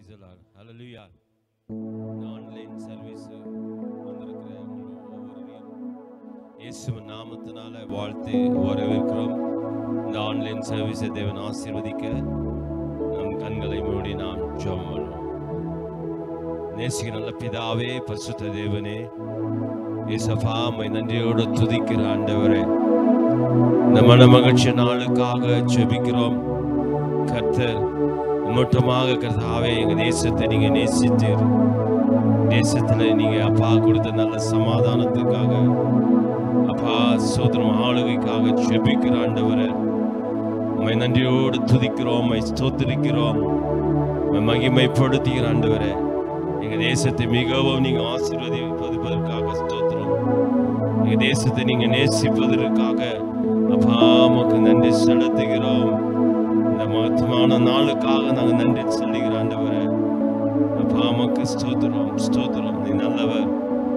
Price Lord ஹalleluya இந்த online service வந்திருக்கிற உங்கள் ஒவ்வொருவரையும் இயேசுவின் நாமத்தினால வாழ்த்து வரவேற்கிறோம் இந்த ஆன்லைன் சர்வீஸை தேவன் ஆசீர்வதிக்க நம் கண்களை மூடி நாம் ஜெபம் பண்ணுவோம் நேசிக்க நல்ல பிதாவே பரிசுத்த தேவனே இயேசப்பா உம்மை நன்றியோடு துதிக்கிற ஆண்டவரே இந்த மன மகிழ்ச்சி நாளுக்காக ஜெபிக்கிறோம் கர்த்தர் மட்டுமாக கர்த்தாவே எங்க தேசத்தை நீங்க நேசித்தீர் தேசத்துல நீங்க அப்பா கொடுத்த நல்ல சமாதானத்துக்காக அப்பா சோதனம் ஆளுகைக்காக ஜெபிக்கிற ஆண்டவரே உம்மை நன்றியோடு துதிக்கிறோம் உம்மை ஸ்தோத்திரிக்கிறோம் உம்மை மகிமைப்படுத்துகிற ஆண்டவரே எங்க தேசத்தை மிகவும் நீங்க ஆசீர்வதிப்பதற்காக ஸ்தோத்திரம் எங்க தேசத்தை நீங்க நேசிப்பதற்காக அப்பா உமக்கு நன்றி செலுத்துகிறோம் இந்த மகத்துவமான நாளுக்காக நாங்க நன்றி சொல்லுகிற ஆண்டவரே அப்பா உமக்கு ஸ்தோத்திரம் ஸ்தோத்திரம் நீ நல்லவர்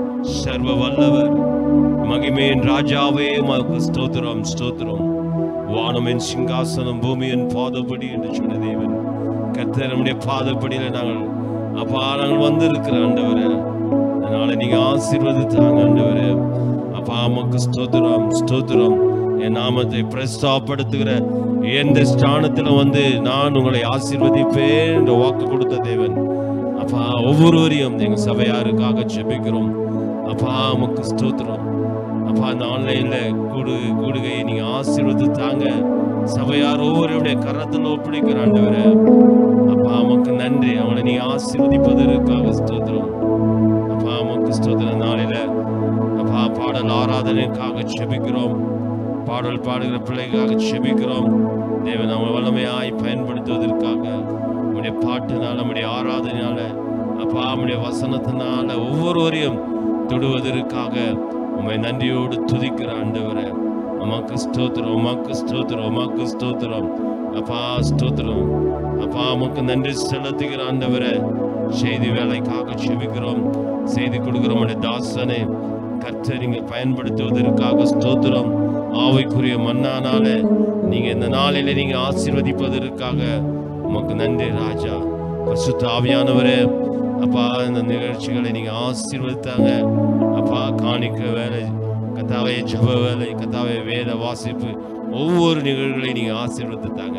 சர்வ வல்லவர் மகிமையின் ராஜாவே உமக்கு ஸ்தோத்திரம் ஸ்தோத்திரம் வானமின் சிங்காசனம் பூமியின் பாதப்படி என்று சொன்ன தேவன் கர்த்தர் நம்முடைய பாதப்படியில நாங்கள் அப்பா நாங்கள் வந்திருக்கிற ஆண்டவரே அதனால நீங்க ஆசீர்வதித்தாங்க ஆண்டவரே அப்பா உமக்கு ஸ்தோத்திரம் ஸ்தோத்திரம் என் நாமத்தை பிரஸ்தாப்படுத்துகிற எந்த ஸ்தானத்திலும் வந்து நான் உங்களை ஆசீர்வதிப்பேன் என்று வாக்கு கொடுத்த தேவன் அப்பா ஒவ்வொருவரையும் எங்க சபையாருக்காக ஜெபிக்கிறோம் அப்பா உமக்கு ஸ்தோத்திரம் அப்பா இந்த ஆன்லைன்ல கூடு கூடுகையை நீங்க ஆசீர்வதித்தாங்க சபையார் ஒவ்வொருடைய கரத்தில் ஒப்படைக்கிற ஆண்டவரே அப்பா உமக்கு நன்றி அவனை நீ ஆசீர்வதிப்பதற்காக ஸ்தோத்திரம் அப்பா உமக்கு ஸ்தோத்திர நாளில அப்பா பாடல் ஆராதனைக்காக செபிக்கிறோம் பாடல் பாடுகிற பிள்ளைக்காக செபிக்கிறோம் தேவன் அவன் வல்லமையாய் பயன்படுத்துவதற்காக நம்முடைய பாட்டுனால நம்முடைய ஆராதனையால அப்பா நம்முடைய வசனத்தினால ஒவ்வொருவரையும் தொடுவதற்காக உம்மை நன்றியோடு துதிக்கிற ஆண்டவரே உமக்கு ஸ்தோத்திரம் உமக்கு ஸ்தோத்திரம் உமக்கு ஸ்தோத்திரம் அப்பா ஸ்தோத்திரம் அப்பா உமக்கு நன்றி செலுத்துகிற ஆண்டவரே செய்தி வேலைக்காக செபிக்கிறோம் செய்தி கொடுக்கிற உம்முடைய தாசனை கர்த்தர் நீங்க பயன்படுத்துவதற்காக ஸ்தோத்திரம் ஆவைக்குரிய மன்னானால நீங்க இந்த நாளில நீங்க ஆசீர்வதிப்பதற்காக உமக்கு நன்றி ராஜா பரிசுத்த ஆவியானவரே அப்பா இந்த நிகழ்ச்சிகளை நீங்க ஆசீர்வதித்தாங்க அப்பா காணிக்க வேலை கத்தாவே ஜப வேலை கத்தாவே வேத வாசிப்பு ஒவ்வொரு நிகழ்வுகளையும் நீங்க ஆசீர்வதித்தாங்க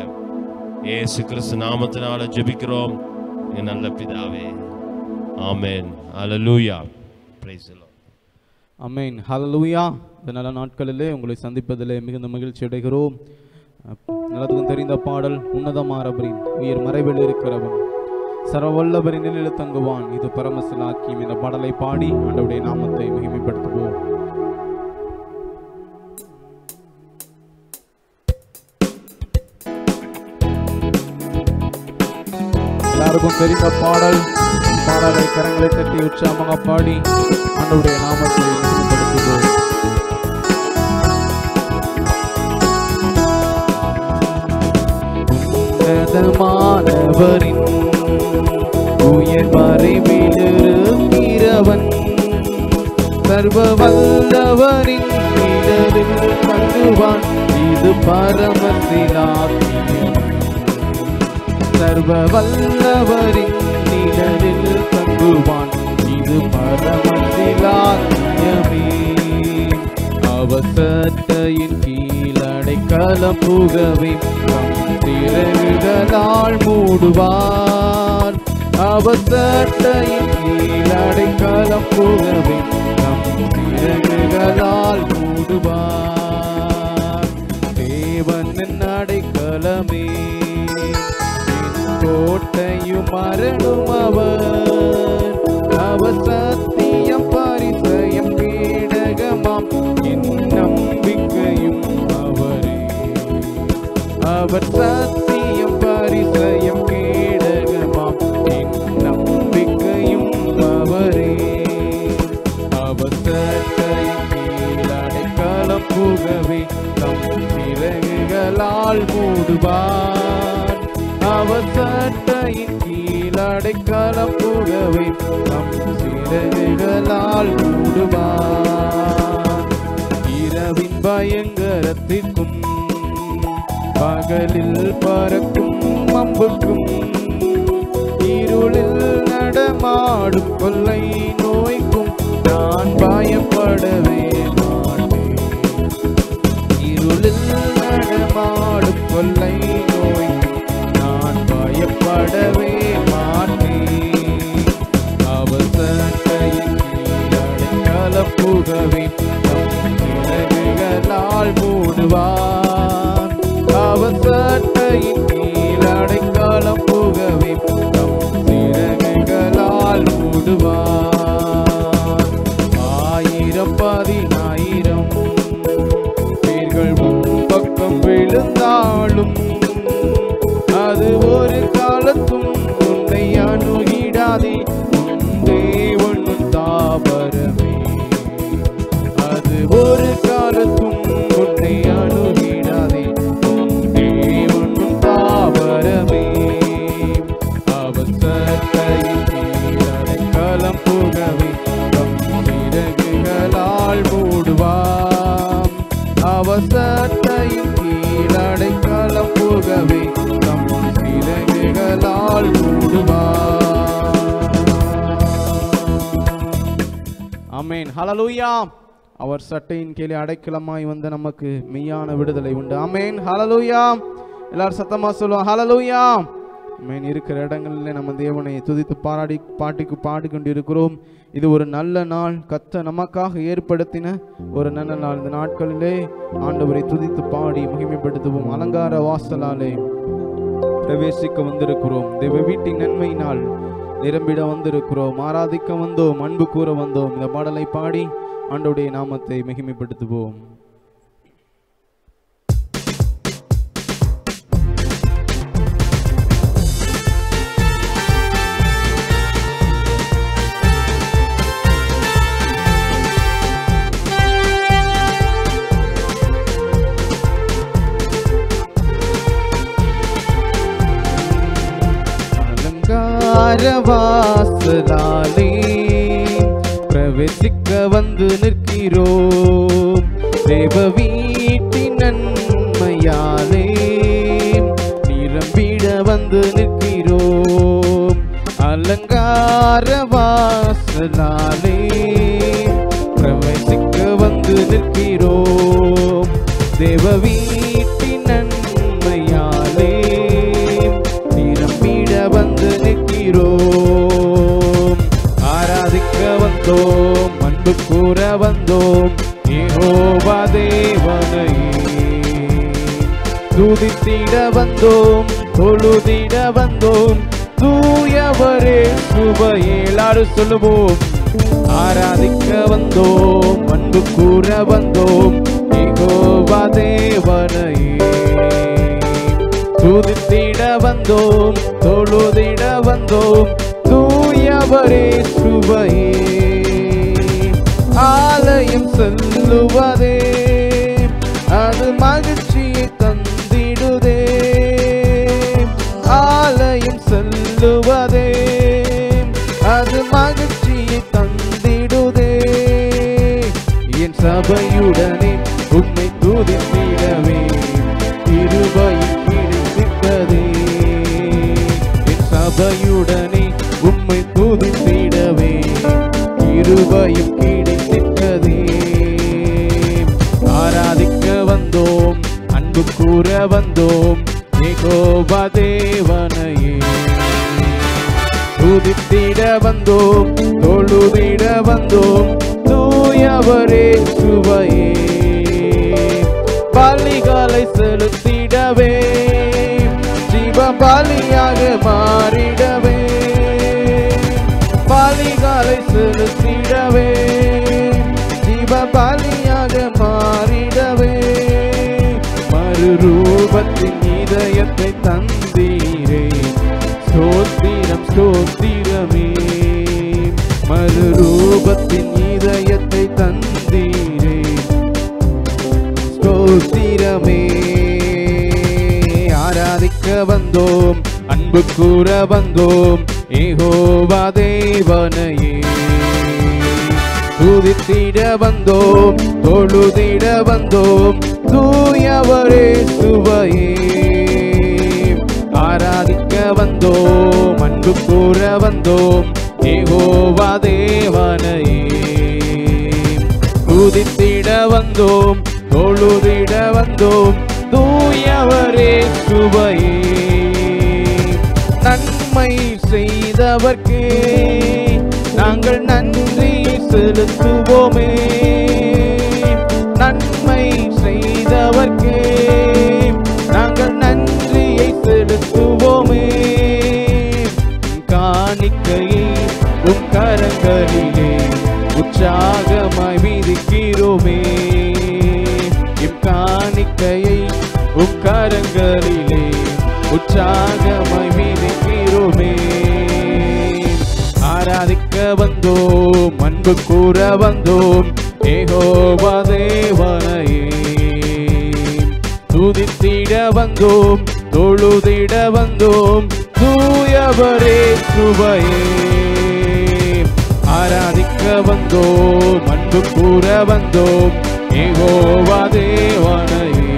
ஏசு கிறிஸ்து நாமத்தினால ஜெபிக்கிறோம் எங்க நல்ல பிதாவே ஆமென் அல்லேலூயா பிரைஸ் தி லார்ட் அமேன் ஹalleluya இந்த நல்ல நாட்களிலே உங்களை சந்திப்பதிலே மிகுந்த மகிழ்ச்சி அடைகிறோம் நல்லதுக்கும் தெரிந்த பாடல் உன்னதமாரபரின் உயிர் மறைவில் இருக்கிறவன் சரவல்லபரின் நிலையில் தங்குவான் இது பரமசிலாக்கியம் என்ற பாடலை பாடி ஆண்டவருடைய நாமத்தை மகிமைப்படுத்துவோம் எல்லாருக்கும் தெரிந்த பாடல் பாடலை கரங்களை தட்டி உற்சாகமாக பாடி ஆண்டவருடைய நாமத்தை மகிமைப்படுத்துவோம் உன்னதமானவரின் உயர் மறைவிலிருக்கிறவன் சர்வ வல்லவரின் நிழலில் தங்குவான் இது பரமசிலாக்கியம் சர்வ வல்லவரின் நிழலில் தங்குவான் இது பரமசிலாக்கியமே அவசத்தையின் கீழடை களம் புகவே தம் திறகுகளால் மூடுவார் அவசத்தையின் கீழடை களம் புகவே தம் திறகுகளால் மூடுவார் தேவன் அடைக்கலமே கோட்டையும் மரணும் அவர் அவர் சத்தியம் பரிசயம் கேடகமாம் என் நம்பிக்கையும் அவரே அவர் சத்தியம் பரிசயம் கேடகமாம் என் நம்பிக்கையும் அவரே அவர் சட்டையின் கீழ் அடைக்கலம் புகவே தம் சிறகுகளால் மூடுவார் அவர் சட்டையின் கீழ் அடைக்கலம் புகவே தம் சிறகுகளால் மூடுவார் இரவின் பயங்கரத்திற்கும் பகலில் பறக்கும் அம்புக்கும் இருளில் நடமாடும் கொள்ளை நோய்க்கும் நான் பயப்படவே மாட்டேன் இருளில் நடமாடும் கொள்ளை நோய் நான் பயப்படவே மாட்டேன் அவர் சட்டையின் அடைக்கலம் புகவே சிறகுகளால் மூடுவார் அவர் சட்டையின் கீழ் அடைக்கலம் புகவே சிறகுகளால் மூடுவார் ஆயிரம் பதினாயிரம் பேர்கள் உன் பக்கம் விழுந்தாலும் அது ஒரு காலத்தும் உன்னை அணுகிடாதே உன் தேவன் உன் தாபரமே அது ஒரு காலத்தும் உன்னை அணுகிடாதே உன் தேவன் உன் தாபரமே அவசரத்தையின் கீழடைக்கலம் புகவே தம் சிறகுகளால் மூடுவாம் அவசரத்தையின் கீழடைக்கலம் புகவே தம் சிறகுகளால் மூடுவாம் ஆமென் ஹalleluya அவர் சட்டையின் கீழே அடைக்கலமாய் வந்த நமக்கு மெய்யான விடுதலை உண்டு ஆமென் ஹalleluya எல்லாரும் சத்தமா சொல்லுவோம் ஹalleluya ஆமென் இருக்கிற இடங்களில் நம்ம தேவனை துதித்து பாராடி பாட்டிக்கு பாடிக்கொண்டு இருக்கிறோம் இது ஒரு நல்ல நாள் கத்த நமக்காக ஏற்படுத்தின ஒரு நல்ல நாள் இந்த நாட்களிலே ஆண்டவரை துதித்து பாடி மகிமைப்படுத்துவோம் அலங்கார வாசலாலே பிரவேசிக்க வந்திருக்கிறோம் தேவ வீட்டின் நன்மையினால் நிரம்பிட வந்திருக்கிறோம் ஆராதிக்க வந்தோம் அன்பு கூற வந்தோம் இந்த பாடலை பாடி ஆண்டவருடைய நாமத்தை மகிமைப்படுத்துவோம் அலங்கார வாசலாலே பிரவேசிக்க வந்து நிற்கிறோம் தேவ வீட்டின் நன்மையாலே நிரம்பிட வந்து நிற்கிறோம் அலங்கார வாசலாலே பிரவேசிக்க வந்து நிற்கிறோம் தேவ வீட்டின் நன்மையாலே நிரம்பிட வந்து நிற்கிறோம் ஆராதிக்க வந்தோம் அன்பு கூற வந்தோம் ஏகோவா தேவனையே துதித்திட வந்தோம் தொழுதிட வந்தோம் தூயவரே சுவையே எல்லாரும் சொல்லுவோம் ஆராதிக்க வந்தோம் அன்பு கூற வந்தோம் ஏகோவா தேவனையே துதித்திட வந்தோம் தொழுதிட வந்தோம் தூயவரே சுவையே ஆலயம் செல்லுவதே அது மகிழ்ச்சியை தந்திடுதே ஆலயம் செல்லுவதே அது மகிழ்ச்சியை தந்திடுதே என் சபையுடனே உம்மை துதித்திடவே இருபையும் கிடைத்திட்டதே என் சபையுடனே உம்மை துதித்திடவே இருபையும் கிடைத்திட்டதே ஆராதிக்க வந்தோம் அன்பு கூற வந்தோம் ஏகோபா தேவனையே துதித்திட வந்தோம் தொழுதிட வந்தோம் தூயவரே சுவையே பலிகளை செலுத்திடவே ஜீவ பலியாக மாறிடவே பலிகளை செலுத்திடவே ஜீவ பலியாக மாறிடவே மறுரூபத்தின் இதயத்தை தந்தீரே ஸ்தோத்திரம் ஸ்தோத்திரமே மறுரூபத்தின் இதயத்தை தந்தீரே ஸ்தோத்திரமே ஆராதிக்க வந்தோம் அன்பு கூற வந்தோம் ஏகோவா தேவனையே துதித்திட வந்தோம் தொழுதிட வந்தோம் தூயவரே சுவையே ஆராதிக்க வந்தோம் அன்பு கூற வந்தோம் ஏகோவா தேவனையே துதித்திட வந்தோம் தொழுதிட வந்தோம் தூயவரே சுவையே நன்மை செய்தவர்க்கு நாங்கள் நன்றி செலுத்துவோமே நன்மை செய்தவர்க்கு நாங்கள் நன்றியை செலுத்துவோமே காணிக்கையை உம் கரங்களிலே உற்சாகமாய் வீதிக்கிறோமே இம் காணிக்கையை உம் கரங்களிலே உற்சாகமாய் வீதிக்கிறோமே ஆராதிக்க வந்தோம் அன்பு கூற வந்தோம் ஏகோவா தேவனையே துதித்திட வந்தோம் தொழுதிட வந்தோம் தூயவரே சுவையே ஆராதிக்க வந்தோம் அன்பு கூற வந்தோம் ஏகோவா தேவனையே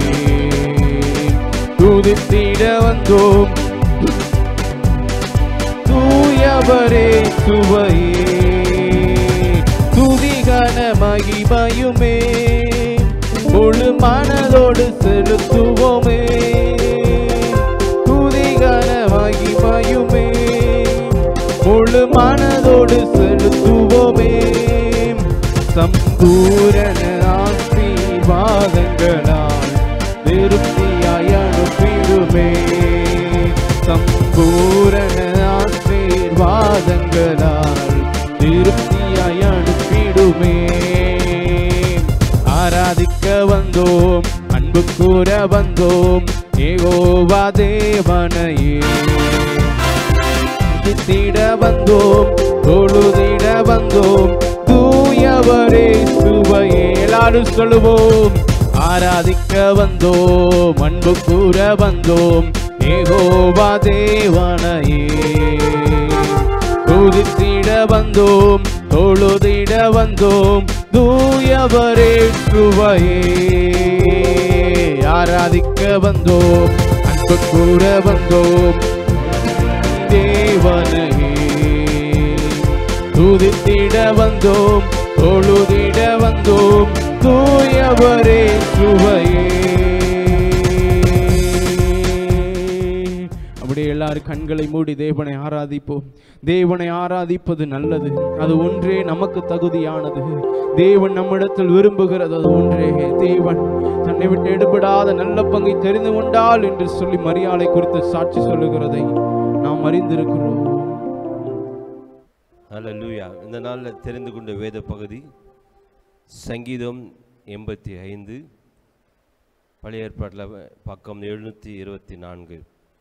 துதித்திட வந்தோம் தூயவரே சுவையே துதிகன மகிமையுமே முழு மனதோடு செலுத்துவோமே துதிகன மகிமையுமே முழு மனதோடு செலுத்துவோமே சம்பூரண ஆசீர்வாதங்களால் திருப்தியாய் அனுப்பிடுமே சம்பூரண ஆசீர்வாதங்களால் திருப்தியாய் அனுப்பிடுமே ஆராதிக்க வந்தோம் அன்பு கூற வந்தோம் ஏகோவா தேவனையே துதித்திட வந்தோம் தொழுதிட வந்தோம் தூயவரே சுவையே எல்லாரும் சொல்லுவோம் ஆராதிக்க வந்தோம் அன்பு கூற வந்தோம் ஏகோவா தேவனையே துதித்திட வந்தோம் தொழுதிட வந்தோம் தூயவரே சுவையே ஆராதிக்க வந்தோம் அன்பு கூற வந்தோம் தேவனையே துதித்திட வந்தோம் தொழுதிட வந்தோம் தூயவரே சுவையே அப்படியே எல்லாரும் கண்களை மூடி தேவனை ஆராதிப்போம் தேவனை ஆராதிப்பது நல்லது அது ஒன்றே நமக்கு தகுதியானது தேவன் நம்மிடத்தில் விரும்புகிறது அது ஒன்றே தேவன் தன்னை விட்டு எடுபடாத நல்ல பங்கை தெரிந்து கொண்டால் என்று சொல்லி மரியாதை குறித்து சாட்சி சொல்லுகிறதை நாம் அறிந்திருக்கிறோம் ஹalleluya இந்த நாளில் தெரிந்து கொண்ட வேத பகுதி சங்கீதம் எண்பத்தி ஐந்து பழைய ஏற்பாட்டில் பக்கம் எழுநூற்றி இருபத்தி நான்கு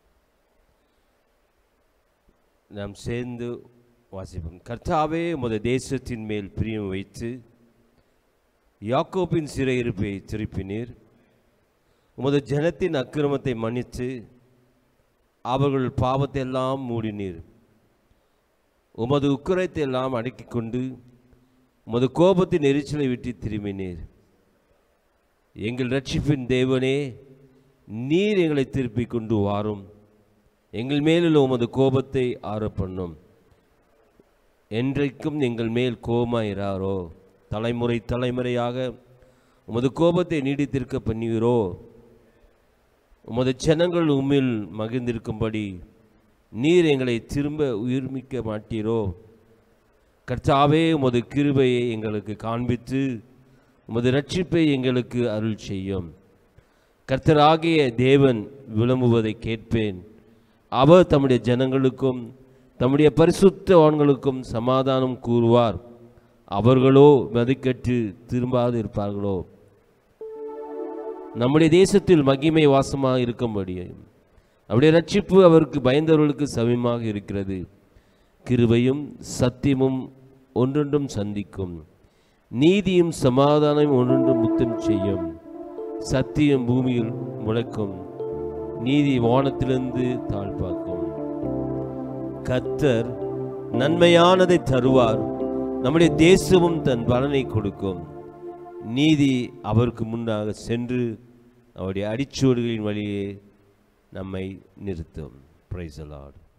நாம் சேர்ந்து வாசிப்போம் கர்த்தாவே உமது தேசத்தின் மேல் பிரியம் வைத்து யாக்கோப்பின் சிறையிருப்பை திருப்பினீர் உமது ஜனத்தின் அக்கிரமத்தை மன்னித்து அவர்கள் பாவத்தை எல்லாம் மூடினீர் உமது உக்கிரத்தை எல்லாம் அடக்கிக் கொண்டு உமது கோபத்தின் எரிச்சலை விட்டு திரும்பினீர் எங்கள் ரட்சிப்பின் தேவனே நீர் எங்களை திருப்பி கொண்டு வாரும் எங்கள் மேலுள்ள உமது கோபத்தை ஆற பண்ணும் என்றைக்கும் எங்கள் மேல் கோபமாயிராரோ தலைமுறை தலைமுறையாக உமது கோபத்தை நீடித்திருக்க பண்ணுவீரோ உமது ஜனங்கள் உம்மில் மகிழ்ந்திருக்கும்படி நீர் எங்களை திரும்ப உயிர்மிக்க மாட்டீரோ கர்த்தாவே உமது கிருபையை எங்களுக்கு காண்பித்து உமது ரட்சிப்பை எங்களுக்கு அருள் செய்யும் கர்த்தராகிய தேவன் விளம்புவதை கேட்பேன் அவர் தம்முடைய ஜனங்களுக்கும் தம்முடைய பரிசுத்தவான்களுக்கும் சமாதானம் கூறுவார் அவர்களோ மதிக்கட்டு திரும்பாது இருப்பார்களோ நம்முடைய தேசத்தில் மகிமை வாசமாக இருக்கும்படி அவருடைய ரட்சிப்பு அவருக்கு பயந்தவர்களுக்கு சமயமாக இருக்கிறது கிருபையும் சத்தியமும் ஒன்றொன்றும் சந்திக்கும் நீதியும் சமாதானமும் ஒன்றொன்றும் முத்தம் செய்யும் சத்தியம் பூமியில் முளைக்கும் நீதி வானத்திலிருந்து தாழ்பாக்கும் கத்தர் நன்மையானதை தருவார் நம்முடைய தேசமும் தன் பலனை கொடுக்கும் நீதி அவருக்கு முன்னாக சென்று அவருடைய அடிச்சுவடுகளின் வழியே நம்மை நிறுத்தும் பிரைஸ் லார்ட்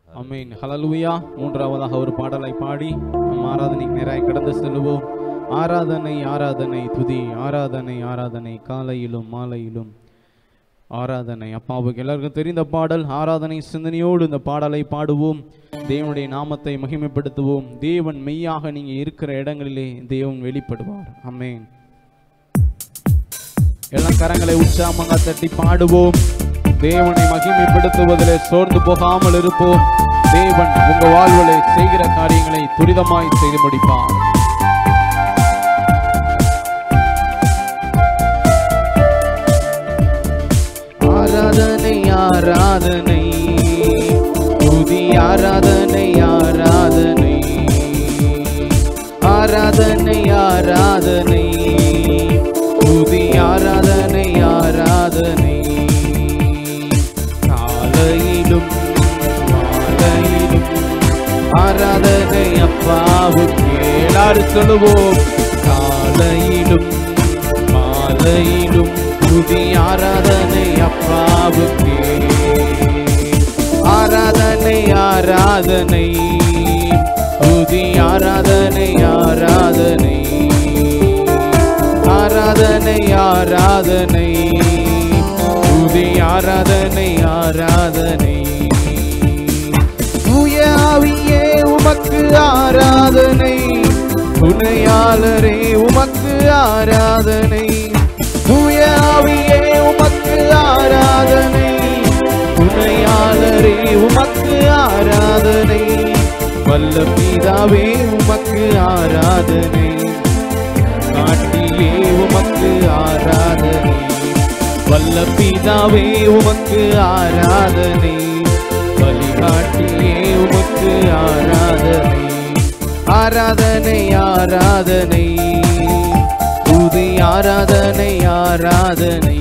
அமீன் ஹalleluya மூன்றாவதாக ஒரு பாடலை பாடி நம் ஆராதனைக்கு நேராய் கடந்து செல்லுவோம் ஆராதனை ஆராதனை துதி ஆராதனை ஆராதனை காலையிலும் மாலையிலும் ஆராதனை அப்பாவுக்கு எல்லாருக்கும் தெரிந்த பாடல் ஆராதனை சிந்தனையோடு இந்த பாடலை பாடுவோம் தேவனுடைய நாமத்தை மகிமைப்படுத்துவோம் தேவன் மெய்யாக நீங்க இருக்கிற இடங்களிலே தேவன் வெளிப்படுவார் அமேன் எல்லாம் கரங்களை உற்சாகமாக தட்டி பாடுவோம் தேவனை மகிமைப்படுத்துவதிலே சோர்ந்து போகாமல் இருப்போம் தேவன் உங்க வாழ்விலே செய்கிற காரியங்களை துரிதமாய் செய்து முடிப்பார் ஆராதனை ஆராதனை துதி ஆராதனை ஆராதனை ஆராதனை ஆராதனை துதி ஆராதனை ஆராதனை காலையிலும் மாலையிலும் ஆராதனை அப்பாவுக்கு எல்லாரும் சொல்லுவோம் காலையிலும் மாலையிலும் துதி ஆராதனை அப்பாவுக்கு ஆராதனை ஆராதனை துதி ஆராதனை ஆராதனை ஆராதனை ஆராதனை துதி ஆராதனை ஆராதனை தூய ஆவியே உமக்கு ஆராதனை துணையாளரே உமக்கு ஆராதனை தூய ஆவியே உமக்கு ஆராதனை துணையாளரே உமக்கு ஆராதனை வல்ல பிதாவே உமக்கு ஆராதனை காட்டியே உமக்கு ஆராதனை வல்ல பிதாவே உமக்கு ஆராதனை வழிகாட்டியே உமக்கு ஆராதனை ஆராதனை ஆராதனை துதி ஆராதனை ஆராதனை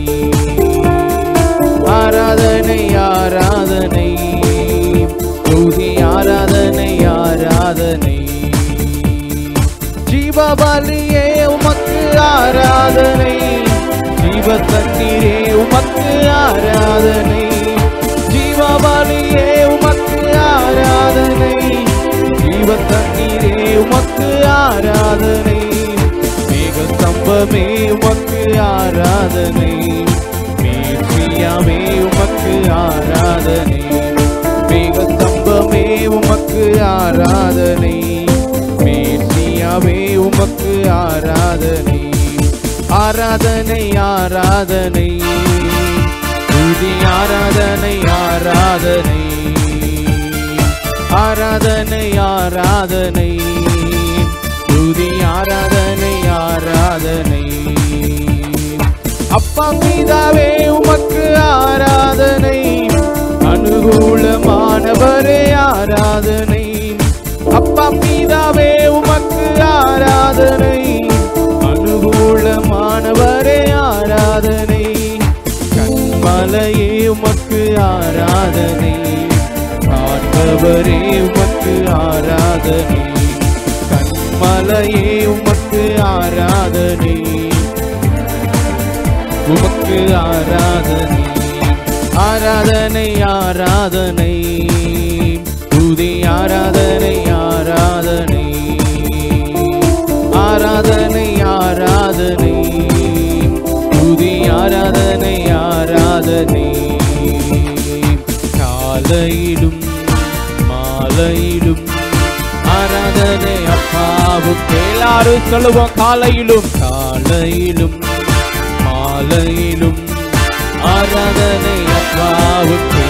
ஆராதனை ஆராதனை துதி ஆராதனை ஆராதனை ஜீவபலியே உமக்கு ஆராதனை ஜீவ தண்ணீரே உமக்கு ஆராதனை ஜீவபலியே உமக்கு ஆராதனை ஜீவ தண்ணீரே உமக்கு ஆராதனை மேக ஸ்தம்பமே உமக்கு ஆராதனை மேசியாவே உமக்கு ஆராதனை மேக ஸ்தம்பமே உமக்கு ஆராதனை மேசியாவே உமக்கு ஆராதனை ஆராதனை ஆராதனை துதி ஆராதனை ஆராதனை ஆராதனை ஆராதனை துதி ஆராதனை ஆராதனை அப்பா பிதாவே உமக்கு ஆராதனை அனுகூலமானவரே ஆராதனை அப்பா பிதாவே உமக்கு ஆராதனை அனுகூலமானவரே ஆராதனை கண்மலையே உமக்கு ஆராதனை காண்பவரே உமக்கு ஆராதனை கண்மலையே உமக்கு ஆராதனை உமக்கு ஆராதனை ஆராதனை ஆராதனை துதி ஆராதனை ஆராதனை ஆராதனை ஆராதனை துதி ஆராதனை ஆராதனை காலையிலும் மாலையிலும் ஆராதனை அப்பாவுக்கு எல்லாரும் சொல்லுவோம் காலையிலும் காலையிலும் மாலையிலும் ஆராதனை அப்பாவுக்கு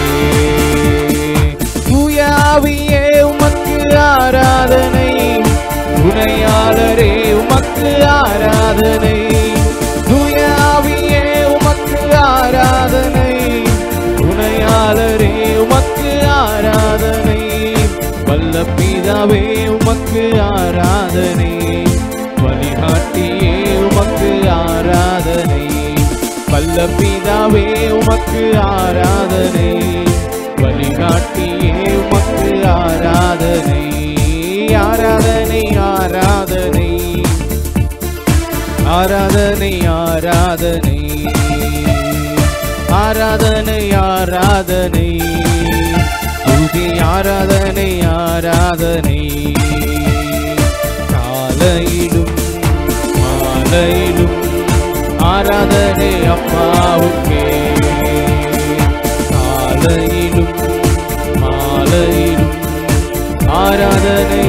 தூயாவியே உமக்கு ஆராதனை துணையாளரே உமக்கு ஆராதனை தூயாவியே உமக்கு ஆராதனை துணையாளரே உமக்கு ஆராதனை வல்ல பிதாவே உமக்கு ஆராதனை வழிகாட்டியே உமக்கு ஆராதனை வல்ல பிதாவே உமக்கு ஆராதனை வழிகாட்டியே உமக்கு ஆராதனை ஆராதனை ஆராதனை ஆராதனை ஆராதனை ஆராதனை ஆராதனை துதி ஆராதனை ஆராதனை காலையிலும் மாலையிலும் ஆராதனை அப்பாவுக்கே காலையிலும் மாலையிலும் ஆராதனை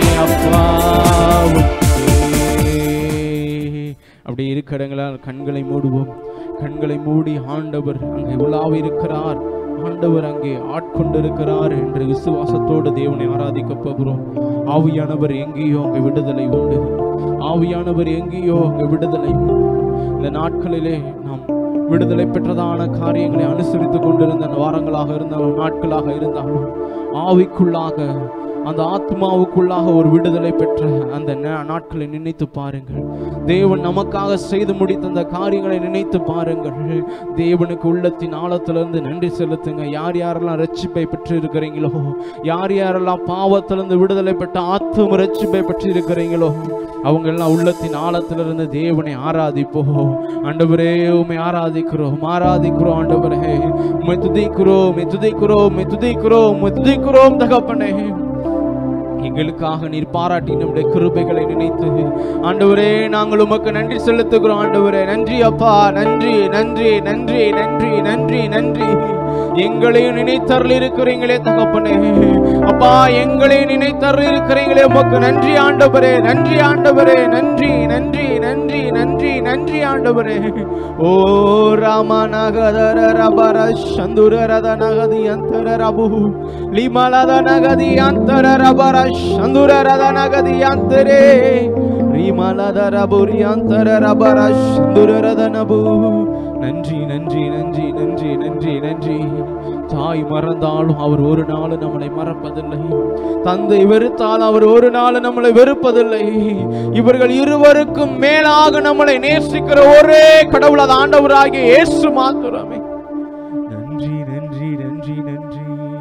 அப்பாவுக்கே அப்படி இருக்கடங்களால் கண்களை மூடுவோம் கண்களை மூடி ஆண்டவர் அங்கே உலாவி இருக்கிறார் ஆண்டவர் அங்கே ஆட்கொண்டிருக்கிறார் என்று விசுவாசத்தோடு தேவனை ஆராதிக்க போகிறோம் ஆவியானவர் எங்கேயோ அங்கே விடுதலை உண்டு ஆவியானவர் எங்கேயோ அங்கே விடுதலை உண்டு இந்த நாட்களிலே நாம் விடுதலை பெற்றதான காரியங்களை அனுசரித்துக் கொண்டிருந்த வாரங்களாக இருந்தாலும் நாட்களாக இருந்தாலும் ஆவிக்குள்ளாக அந்த ஆத்மாவுக்குள்ளாக ஒரு விடுதலை பெற்ற அந்த நா- நாட்களை நினைத்து பாருங்கள் தேவன் நமக்காக செய்து முடித்த அந்த காரியங்களை நினைத்து பாருங்கள் தேவனுக்கு உள்ளத்தின் ஆழத்திலிருந்து நன்றி செலுத்துங்க யார் யாரெல்லாம் ரட்சிப்பை பெற்று இருக்கிறீங்களோ யார் யாரெல்லாம் பாவத்திலிருந்து விடுதலை பெற்ற ஆத்தும ரட்சிப்பை பெற்று இருக்கிறீங்களோ அவங்க எல்லாம் உள்ளத்தின் ஆழத்திலிருந்து தேவனை ஆராதிப்போம் ஆண்டவரே உமை ஆராதிக்கிறோம் ஆராதிக்கிறோம் ஆண்டவரே உமை துதிக்கிறோம் உமை துதிக்கிறோம் உமை துதிக்கிறோம் உமை துதிக்கிறோம் தகப்பனே எங்களுக்காக நீர் பாராட்டி நம்முடைய கிருபைகளை நினைத்து ஆண்டவரே நாங்கள் உமக்கு நன்றி செலுத்துகிறோம் ஆண்டவரே நன்றி அப்பா நன்றி நன்றி நன்றி நன்றி நன்றி நன்றி எங்களையும் நினைத்தருள் இருக்கிறீங்களே தகப்பனே அப்பா எங்களையும் நினைத்தருள் இருக்கிறீங்களே உமக்கு நன்றி ஆண்டவரே நன்றி ஆண்டவரே நன்றி நன்றி நன்றி நன்றி நன்றி ஆண்டவரே ஓ ராமநகதர ரபர சந்துர ரத நகதி அந்தர ரபு லிமலத நகதி அந்தர ரபர சந்துர ரத நகதி அந்தரே ரிமலத ரபுரி அந்தர ரபர சந்துர ரத நபு நன்றி நன்றி நன்றி நன்றி நன்றி நன்றி தாய் மறந்தாலும் அவர் ஒரு நாள் நம்மளை மறப்பதில்லை தந்தை வெறுத்தால் அவர் ஒரு நாள் நம்மளை வெறுப்பதில்லை இவர்கள் இருவருக்கும் மேலாக நம்மளை நேசிக்கிற ஒரே கடவுள் அது ஆண்டவராகிய இயேசு மாத்திரமே நன்றி நன்றி நன்றி நன்றி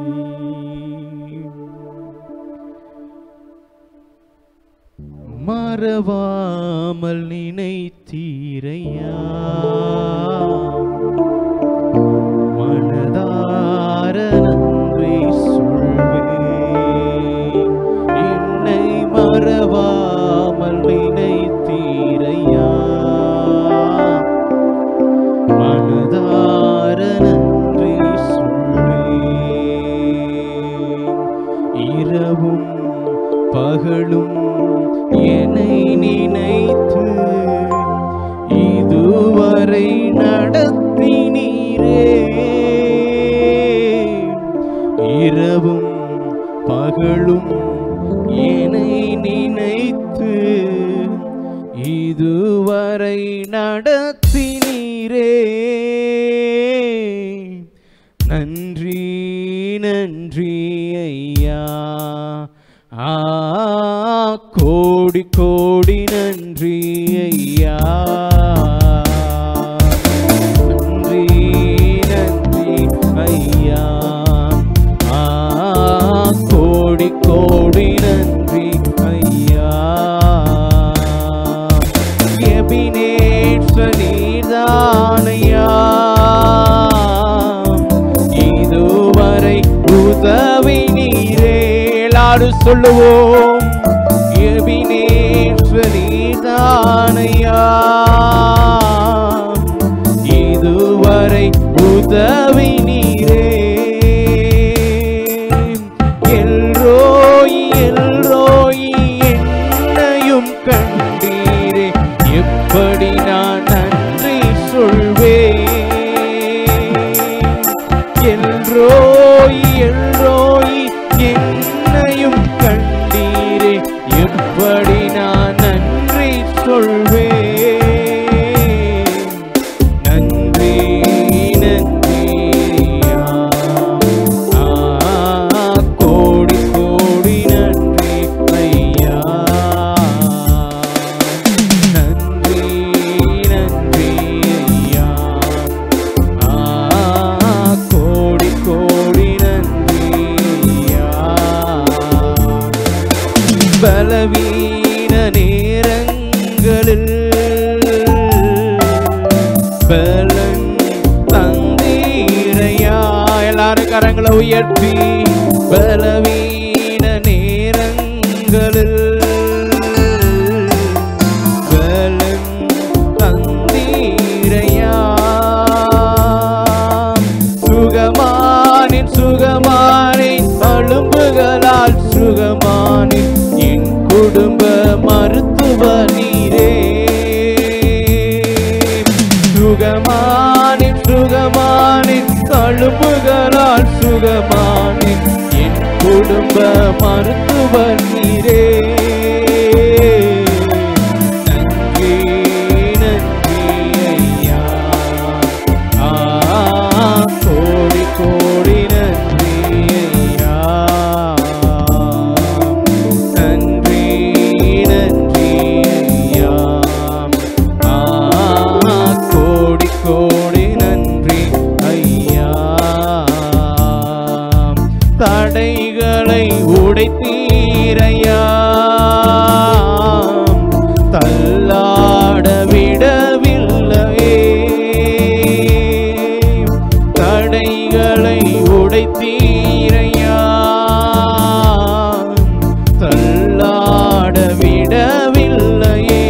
மறவாமல் நினைத்தீரையா மனதார நன்றி சொல்வேன் என்னை மறவாமல் நினைத்தீரையா மனதார நன்றி சொல்வேன் இரவும் பகலும் என்னை நினைத்து இதுவரை நடத்தினீரே இரவும் பகலும் என்னை நினைத்து இதுவரை நடத்தினீரே நன்றி நன்றி ஐயா ஆ கோடி கோடி நன்றி ஐயா நன்றி நன்றி ஐயா ஆ கோடி கோடி நன்றி ஐயா எபினேற்ற நீர்தானையா இதுவரை உதவி நீரே எல்லாரும் சொல்லுவோம் எபினேற்ற நீர்தானையா இதுவரை உதவி நீரே எல்ரோய் எல்ரோய் என்னையும் கண்டீரே எப்படி நான் நன்றி சொல்வேன் எல்ரோய் எல்ரோய் என்னையும் கண்டீரே எப்படி நான் நன்றி சொல்வேன் நன்றி நன்றி ஐயா. ஆ, கோடி கோடி நன்றி ஐயா நன்றி நன்றி ஐயா ஆ, கோடி கோடி நன்றி ஐயா பலவீன நேரங்களில் பலன் தந்தீரையா எல்லாரும் கரங்களை உயர்த்தி பலவீன நேரங்களில் பலன் தந்தீரையா சுகமானின் சுகமானின் தழும்புகளால் சுகமானின் என் குடும்ப மருத்துவ நீரே சுகமானின் சுகமானின் தழும்புகளால் சுகமானின் என் குடும்ப மருத்துவ நீரே நன்றி நன்றி ஐயா ஆ கோடி கோடி நன்றி ஐயா நன்றி நன்றி ஐயா ஆ கோடி கோடி நன்றி ஐயா தடைகளை உடைத்தீரையா தள்ளாட விடவில்லையே தடைகளை உடைத்தீரையா தள்ளாட விடவில்லையே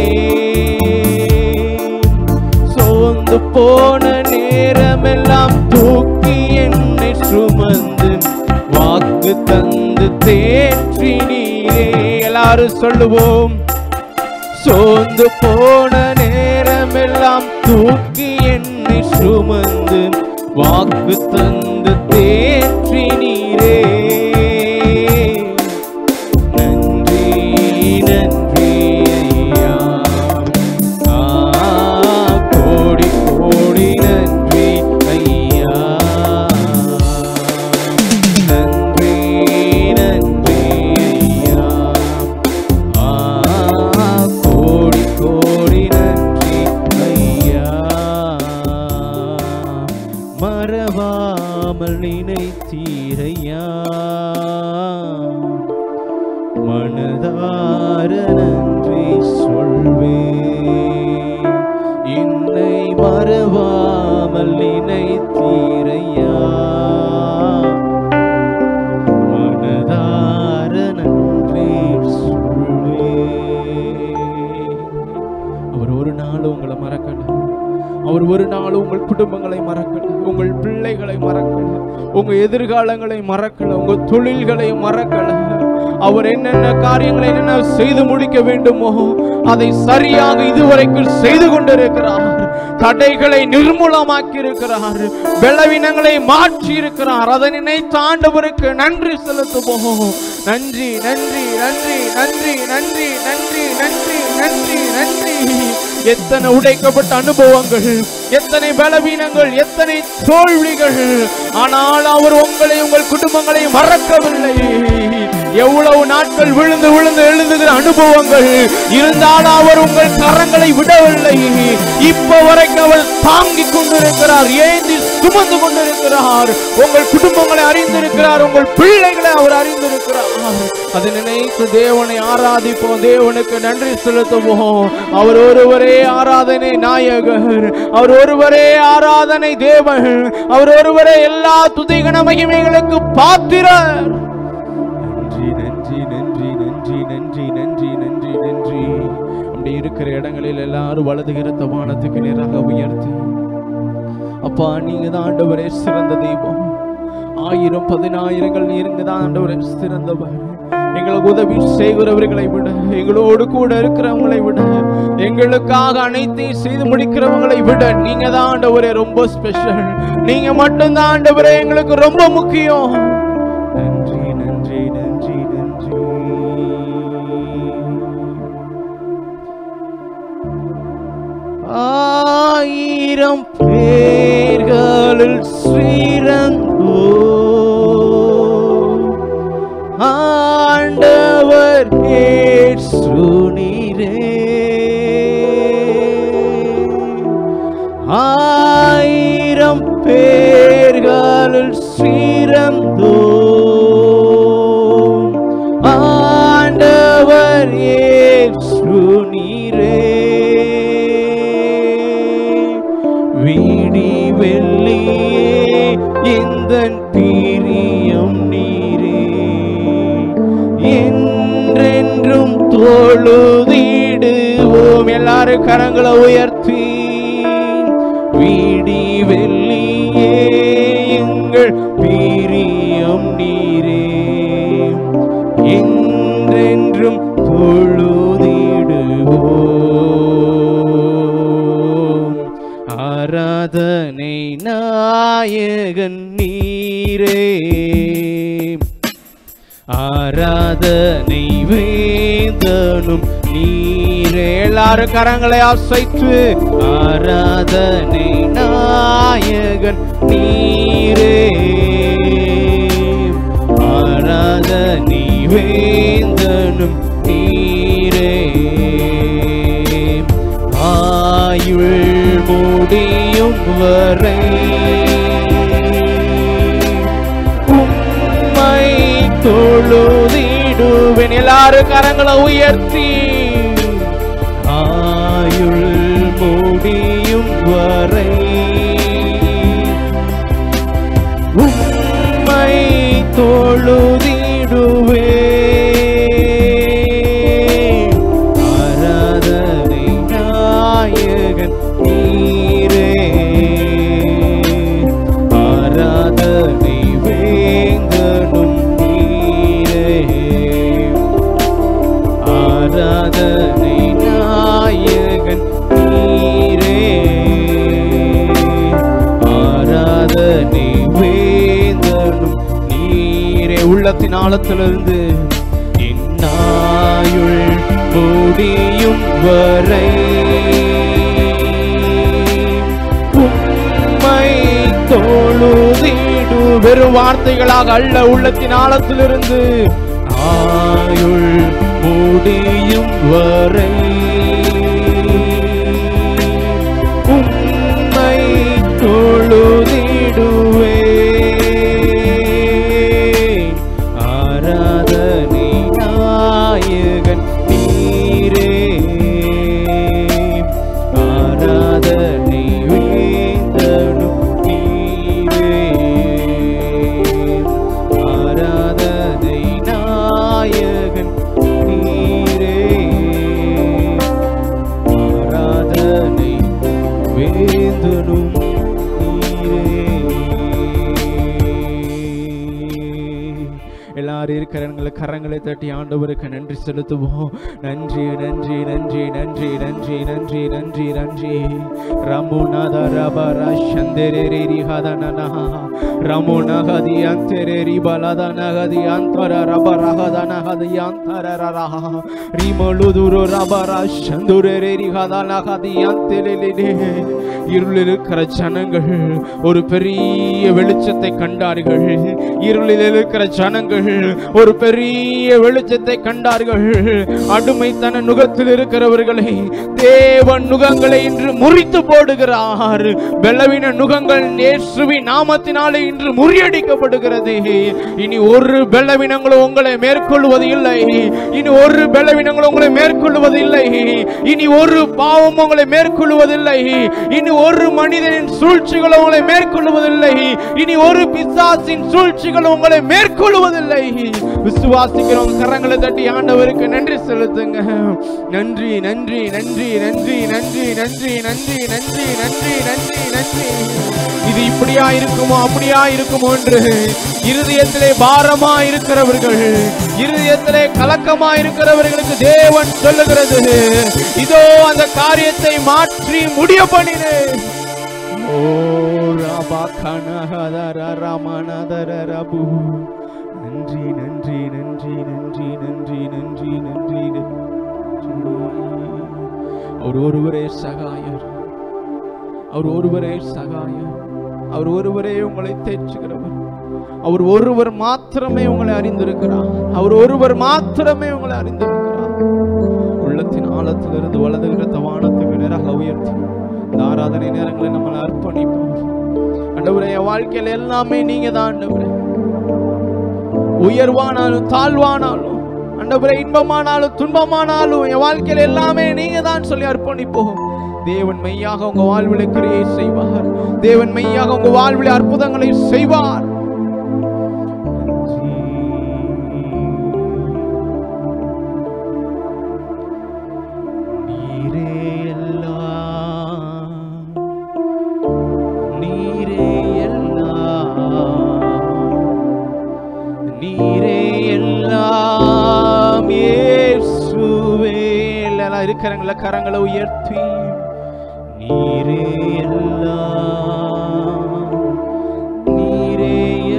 சோர்ந்து போன நேரமெல்லாம் தூக்கி என்னை சுமந்து வாக்கு தந்து தேற்றி நீரே எல்லாரும் சொல்லுவோம் சோர்ந்து போன நேரமெல்லாம் தூக்கி என்னை சுமந்து வாக்கு தந்து தேற்றி நீரே நன்றி நன்றி ஐயா ஆ கோடி கோடி நன்றி ஐயா நன்றி நன்றி ஐயா ஆ கோடி கோடி நன்றி ஐயா மறவாமல் நினைத்தீரையா மனதார நன்றி சொல்வே என்னை மறவாமல் நினைத்தீரையா மனதார நன்றி சொல்வே அவர் ஒரு நாள் உங்களை மறக்கல அவர் ஒரு நாள் உங்கள் குடும்பங்களை மறக்கல உங்கள் பிள்ளைகளை மறக்கல உங்க எதிர்காலங்களை மறக்கல உங்க தொழில்களை மறக்கல அவர் என்னென்ன காரியங்களை என்னென்ன செய்து முடிக்க வேண்டுமோ அதை சரியாக இதுவரைக்கும் செய்து கொண்டிருக்கிறார் தடைகளை நிர்மூலமாக்கி இருக்கிறார் பலவீனங்களை மாற்றி இருக்கிறார் அதை நினைத்து ஆண்டவருக்கு நன்றி செலுத்துவோம் நன்றி நன்றி நன்றி நன்றி நன்றி நன்றி நன்றி நன்றி நன்றி எத்தனை உடைக்கப்பட்ட அனுபவங்கள் எத்தனை பலவீனங்கள் எத்தனை தோல்விகள் ஆனால் அவர் உங்களை உங்கள் குடும்பங்களை மறக்கவில்லை எவ்வளவு நாட்கள் விழுந்து விழுந்து எழுதுகிற அனுபவங்கள் இருந்தாலும் அவர் உங்கள் கரங்களை விடவில்லை இப்ப வரைக்கும் அவர் தாங்கிக் கொண்டிருக்கிறார் ஏந்தி சுமந்து கொண்டிருக்கிறார் உங்கள் குடும்பங்களை அறிந்திருக்கிறார் உங்கள் பிள்ளைகளை அவர் அறிந்திருக்கிறார் அதை நினைத்து தேவனை ஆராதிப்போம் தேவனுக்கு நன்றி செலுத்துவோம் அவர் ஒருவரே ஆராதனை நாயகர் அவர் ஒருவரே ஆராதனை தேவன் அவர் ஒருவரே எல்லா துதிகன மகிமைகளுக்கு பாத்திரர் நன்றி நன்றி நன்றி நன்றி நன்றி நன்றி நன்றி நன்றி அப்படி இருக்கிற இடங்களில் எல்லாரும் வலது கருத்த வானத்துக்கு நேராக உயர்த்தி அப்பா நீங்க தான் ஆண்டவரே சிறந்த தெய்வம் ஆயிரம் பதினாயிரங்கள் நீங்க தான் ஆண்டவரே சிறந்தவர் எங்களுக்கு உதவி செய்கிறவர்களை விட எங்களோடு கூட இருக்கிறவங்களை விட எங்களுக்காக அனைத்தையும் செய்து முடிக்கிறவங்களை விட நீங்க தான் ஆண்டவரே ரொம்ப ஸ்பெஷல் நீங்க மட்டும்தான் ஆண்டவரே எங்களுக்கு ரொம்ப முக்கியம் நன்றி நன்றி நன்றி நன்றி ஆயிரம் பேர்களில் ஸ்ரீரங்கோ ஆண்டவர் ஏசுனீரே ஆயிரம் பேர்களில் ஸ்ரீரந்தோ ஆண்டவர் ஏசுனீரே வீடி வெள்ளியே இந்த பிரியம் நீரே தொழுதிடுவோம் எல்லாரும் கரங்களை உயர்த்தி வீடி வெள்ளியே எங்கள் பிரியம் நீரே என்றென்றும் தொழுதிடுவோம் ஆராதனை நாயகன் நீரே ஆராதனை வேந்தனும் நீரே எல்லாரும் கரங்களை அசைத்து ஆராதனை நாயகன் நீரே ஆராதனை வேந்தனும் நீரே ஆயுள் முடியும் வரை உம்மை தொழுதிடுவேன் எல்லாரும் கரங்களை உயர்த்தி ஆயுள் முடியும் வரை உம்மை தொழுதிடுவேன் ஆராதனை நாயகன் நீரே ஆராதனை வேங்கனும் நீரே ஆராதனை நாயகன் நீரே ஆராதனை வேந்தனும் நீரே உள்ளத்தின் ஆழத்திலிருந்து இந்நாயுள் முடியும் வரை உம்மை தொழுதிடு வெறும் வார்த்தைகளாக அல்ல உள்ளத்தின் ஆழத்திலிருந்து ஆயுள் முடியும் வரை உம்மை தொழுதிடுவே ஆராதனை நாயகன் நீரே ஆராதனை வேந்தனும் நீரே ஆராதனை நாயகன் நீரே ஆராதனை வேந்தனும் நீரே எல்லாரும் இருக்கிறவங்களை கரங்களை தட்டி ஆண்டவருக்கு நன்றி செலுத்துவோம் நன்றி நன்றி நன்றி நன்றி நன்றி நன்றி நன்றி நன்றி ரமுநாத ரபர சந்தரேரி ஹதனன ரமுனகதி அந்தரேரி பலத நகதி அந்தர ரபர ஹதன ஹதி அந்தர ரரஹ ரிமலுதுரு ரபர சந்துரேரி ஹதன ஹதி அந்தலிலே இருளில் இருக்கிற ஜனங்கள் ஒரு பெரிய வெளிச்சத்தை கண்டார்கள் இருளில் இருக்கிற ஜனங்கள் ஒரு பெரிய வெளிச்சத்தை கண்டார்கள் அடிமைத்தன நுகத்தில் இருக்கிறவர்களை தேவன் நுகங்களை இன்று முறித்து போடுகிறார் பலவீன நுகங்கள் இயேசுவி நாமத்தினாலே இன்று முறியடிக்கப்படுகிறது இனி ஒரு பலவீனங்களும் உங்களை மேற்கொள்வது இல்லை இனி ஒரு பலவீனங்களும் உங்களை மேற்கொள்வது இல்லை இனி ஒரு பாவம் உங்களை மேற்கொள்வதில்லை இனி ஒரு மனிதனின் சூழ்ச்சிகளும் உங்களை மேற்கொள்வதில்லை இனி ஒரு பிசாசின் சூழ்ச்சிகளும் உங்களை மேற்கொள்வதில்லை விசுவாசிக்கிறவங்க கரங்களை தட்டி ஆண்டவருக்கு நன்றி செலுத்துங்க நன்றி நன்றி நன்றி நன்றி நன்றி நன்றி நன்றி நன்றி நன்றி நன்றி நன்றி இது இப்படியா இருக்குமோ அப்படியா இருக்குமோ என்று இருதயத்திலே பாரமா இருக்கிறவர்கள் இருதயத்திலே கலக்கமா இருக்கிறவர்களுக்கு தேவன் சொல்லுகிறது இதோ அந்த காரியத்தை மாற்றி முடிய பண்ணினேன் ஓ ராபா கனகதர ரமணதர ரபு நன்றி நன்றி நன்றி நன்றி நன்றி நன்றி நன்றி நன்றி அவர் ஒருவரே சகாயர் அவர் ஒருவரே சகாயர் அவர் ஒருவரே உங்களை தேற்றுகிறவர் அவர் ஒருவர் மாத்திரமே உங்களை அறிந்திருக்கிறார் அவர் ஒருவர் மாத்திரமே உங்களை அறிந்திருக்கிறார் உள்ளத்தின் ஆழத்திலிருந்து வலதுகிற தவானத்துக்கு நேராக உயர்த்தி இந்த ஆராதனை நேரங்களை நம்மளை அர்ப்பணிப்போம் ஆண்டவரே என் வாழ்க்கையில எல்லாமே நீங்க தான் ஆண்டவரே உயர்வானாலும் தாழ்வானாலும் ஆண்டவரே இன்பமானாலும் துன்பமானாலும் என் வாழ்க்கையில எல்லாமே நீங்க தான் சொல்லி அர்ப்பணிப்போம் தேவன் மெய்யாக உங்க வாழ்வில கிரியை செய்வார் தேவன் மெய்யாக உங்க வாழ்வில அற்புதங்களை செய்வார் நீரே எல்லாம் இயேசுவே எல்லாம் இருக்கிறவங்கள கரங்களை உயர்த்தி நீரே எல்லாம் நீரே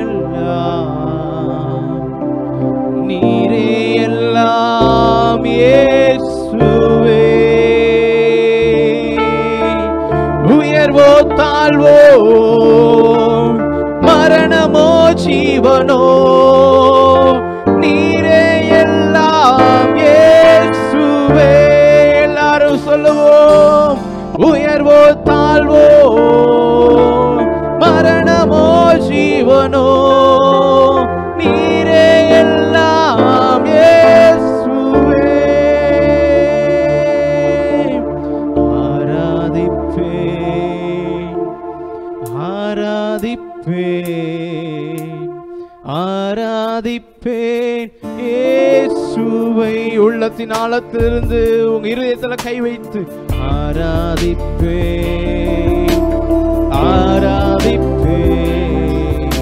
எல்லாம் நீரே எல்லாம் இயேசுவே உயர்வோ தாழ்வோ மரணமோ ஜீவனோ நீரே எல்லாம் இயேசுவே எல்லாரும் சொல்லுவோம் உயர்வோ தாழ்வோ மரணமோ ஜீவனோ நீரே எல்லாம் இயேசுவே ஆராதிப்பேன் ஆராதிப்பேன் ஆராதிப்பேன் இயேசுவை உள்ளத்தின் ஆழத்திலிருந்து உங்க இருதயத்துல கை வைத்து ஆராதிப்பேன் ஆராதிப்பேன்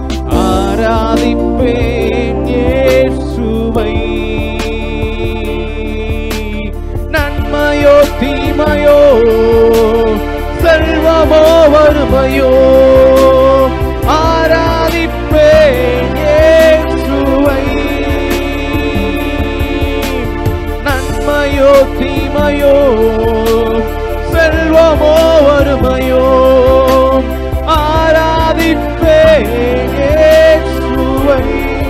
ஆராதிப்பேன் இயேசுவை நன்மையோ தீமையோ செல்வமோ வறுமையோ ஆராதிப்பேன் இயேசுவை நன்மையோ தீமையோ செல்வமோ வறுமையோ ஆராதிப்பேன் இயேசுவை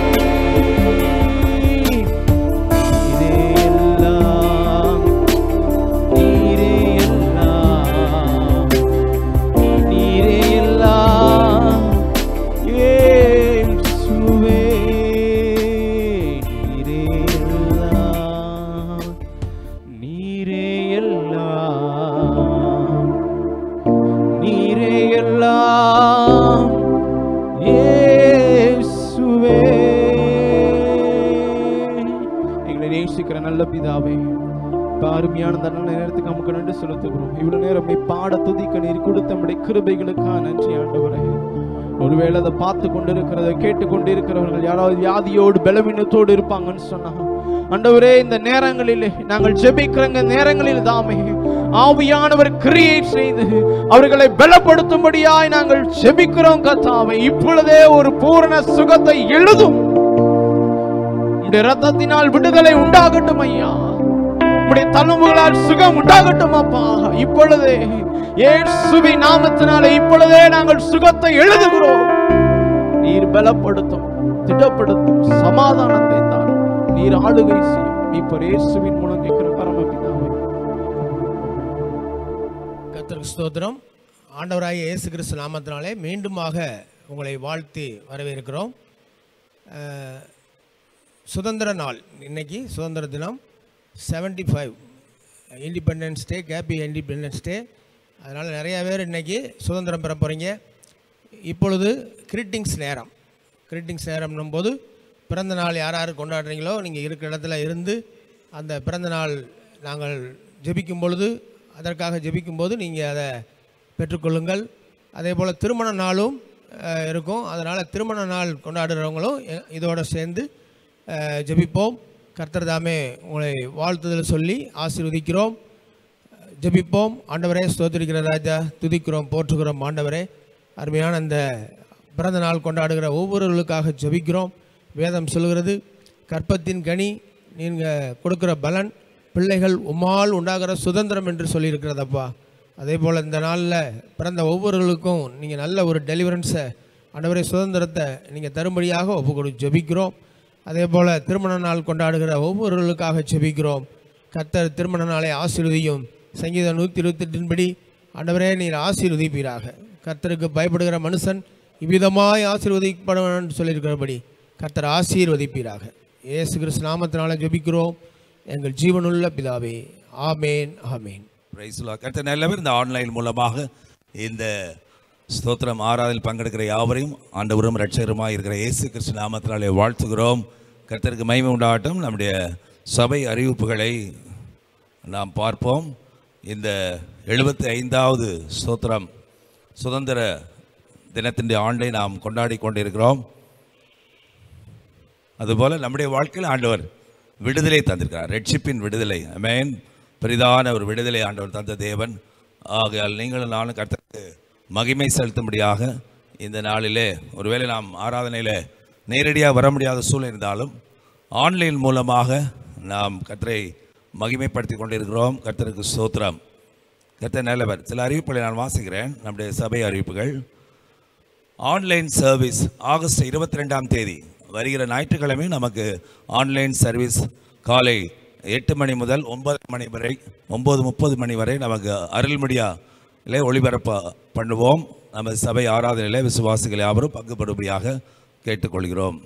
இதே எல்லாம் நீரே எல்லாம் நீரே எல்லாம் இயேசுவே நீரே எல்லாம் நீரே எல்லாம் நீரே எல்லாம் இயேசுவே எங்களை நேசிக்கிற நல்ல பிதாவே இப்ப அருமையான இந்த நல்ல நேரத்துக்கு நமக்கு நன்றி செலுத்துகிறோம் இவ்வளவு நேரம் நீ பாட துதிக்க நீர் கொடுத்த நம்முடைய கிருபைகளுக்காக நன்றி ஆண்டவரே ஒருவேளை அதை பார்த்து கொண்டிருக்கிறத கேட்டு கொண்டிருக்கிறவர்கள் யாராவது வியாதியோடு பலவீனத்தோடு இருப்பாங்கன்னு சொன்னா ஆண்டவரே இந்த நேரங்களிலே நாங்கள் ஜெபிக்கிற நேரங்களில் தாமே ஆவியானவர் கிரியேட் செய்து அவர்களை பலப்படுத்தும்படியாய் நாங்கள் ஜெபிக்கிறோம் கத்தாவை இப்பொழுதே ஒரு பூரண சுகத்தை எழுதும் உம்முடைய ரத்தத்தினால் விடுதலை உண்டாகட்டும் ஐயா உம்முடைய தழும்புகளால் சுகம் உண்டாகட்டும் அப்பா இப்பொழுதே இயேசுவி நாமத்தினாலே இப்பொழுதே நாங்கள் சுகத்தை எழுதுகிறோம் நீர் பலப்படுத்தும் திடப்படுத்தும் சமாதானத்தை தாரும் நீர் ஆளுகை செய்யும் இப்ப இயேசுவின் மூலம் கேட்கிற பரமபிதாவே கர்த்தருக்கு ஸ்தோத்திரம் ஆண்டவராகிய இயேசு கிறிஸ்து நாமத்தினாலே மீண்டுமாக உங்களை வாழ்த்தி வரவேற்கிறோம் அஹ், சுதந்திர நாள் இன்னைக்கு சுதந்திர தினம் 75 five independence day happy independence day அதனால் நிறைய பேர் இன்னைக்கு சுதந்திரம் பெற போகிறீங்க இப்பொழுது கிரீட்டிங்ஸ் நேரம் கிரீட்டிங்ஸ் நேரம்னும் போது பிறந்த நாள் யார் யார் கொண்டாடுறீங்களோ நீங்கள் இருக்கிற இடத்துல இருந்து அந்த பிறந்த நாள் நாங்கள் ஜெபிக்கும் பொழுது அதற்காக ஜெபிக்கும் போது நீங்கள் அதை பெற்றுக்கொள்ளுங்கள் அதே போல் திருமண நாளும் அஹ், இருக்கும் அதனால் திருமண நாள் கொண்டாடுறவங்களும் எ- இதோட சேர்ந்து அஹ், ஜெபிப்போம் கர்த்தர் தாமே உங்களை வாழ்த்துதல் சொல்லி ஆசீர்வதிக்கிறோம் ஜெபிப்போம் ஆண்டவரே ஸ்தோத்திரிக்கிற ராஜா துதிக்கிறோம் போற்றுகிறோம் ஆண்டவரே அருமையான அந்த பிறந்த நாள் கொண்டாடுகிற ஒவ்வொருவர்களுக்காக ஜெபிக்கிறோம் வேதம் சொல்கிறது கற்பத்தின் கனி நீங்கள் கொடுக்குற பலன் பிள்ளைகள் உம்மால் உண்டாகிற சுதந்திரம் என்று சொல்லியிருக்கிறதப்பா அதே போல் இந்த நாளில் பிறந்த ஒவ்வொருவர்களுக்கும் நீங்கள் நல்ல ஒரு டெலிவரன்ஸை ஆண்டவரே சுதந்திரத்தை நீங்கள் தரும்படியாக ஒப்பு கொடு ஜெபிக்கிறோம் அதே போல் திருமண நாள் கொண்டாடுகிற ஒவ்வொருவர்களுக்காக ஜெபிக்கிறோம் கர்த்தர் திருமண நாளை ஆசீர்வதியும் சங்கீதம் நூற்றி இருபத்தெட்டின்படி ஆண்டவரே நீர் ஆசீர்வதிப்பீராக கர்த்தருக்கு பயப்படுகிற மனுஷன் இவ்விதமாய் ஆசீர்வதிப்படவன் என்று சொல்லியிருக்கிறபடி கர்த்தர் ஆசீர்வதிப்பீராக இயேசு கிறிஸ்து நாமத்தினால ஜெபிக்கிறோம் எங்கள் ஜீவனுள்ள பிதாவே ஆமேன் ஆமேன் பிரைஸ் கர்த்தர் நல்லவர் இந்த ஆன்லைன் மூலமாக இந்த ஸ்தோத்திரம் ஆராதனையில் பங்கெடுக்கிற யாவரையும் ஆண்டவரும் ரட்சகருமாக இருக்கிற இயேசு கிறிஸ்து நாமத்தினாலே வாழ்த்துகிறோம் கர்த்தருக்கு மகிமை உண்டாகட்டும் நம்முடைய சபை அறிவிப்புகளை நாம் பார்ப்போம் இந்த எழுபத்தி ஐந்தாவது ஸ்தோத்திரம் சுதந்திர தினத்தின் ஆண்டை நாம் கொண்டாடி கொண்டிருக்கிறோம் அதுபோல் நம்முடைய வாழ்க்கையில் ஆண்டவர் விடுதலை தந்திருக்கிறார் ரட்சிப்பின் விடுதலை மேன் பெரிதான ஒரு விடுதலை ஆண்டவர் தந்த தேவன் ஆகையால் நீங்களும் நானும் கர்த்தருக்கு மகிமை செலுத்தும்படியாக இந்த நாளிலே ஒருவேளை நாம் ஆராதனையில் நேரடியாக வர முடியாத சூழ்நிலை இருந்தாலும் ஆன்லைன் மூலமாக நாம் கர்த்தரை மகிமைப்படுத்தி கொண்டிருக்கிறோம் கர்த்தருக்கு ஸ்தோத்திரம் கர்த்தர் நல்லவர் சில அறிவிப்புகளை நான் வாசிக்கிறேன் நம்முடைய சபை அறிவிப்புகள் ஆன்லைன் சர்வீஸ் ஆகஸ்ட் இருபத்தி ரெண்டாம் தேதி வருகிற ஞாயிற்றுக்கிழமை நமக்கு ஆன்லைன் சர்வீஸ் காலை எட்டு மணி முதல் ஒன்பது மணி வரை ஒம்பது முப்பது மணி வரை நமக்கு அருள்மொழியாலே ஒளிபரப்ப பண்ணுவோம் நம்ம சபை ஆராதனையில் விசுவாசிகள் யாவரும் பங்குபடும்படியாக கேட்டுக்கொள்கிறோம்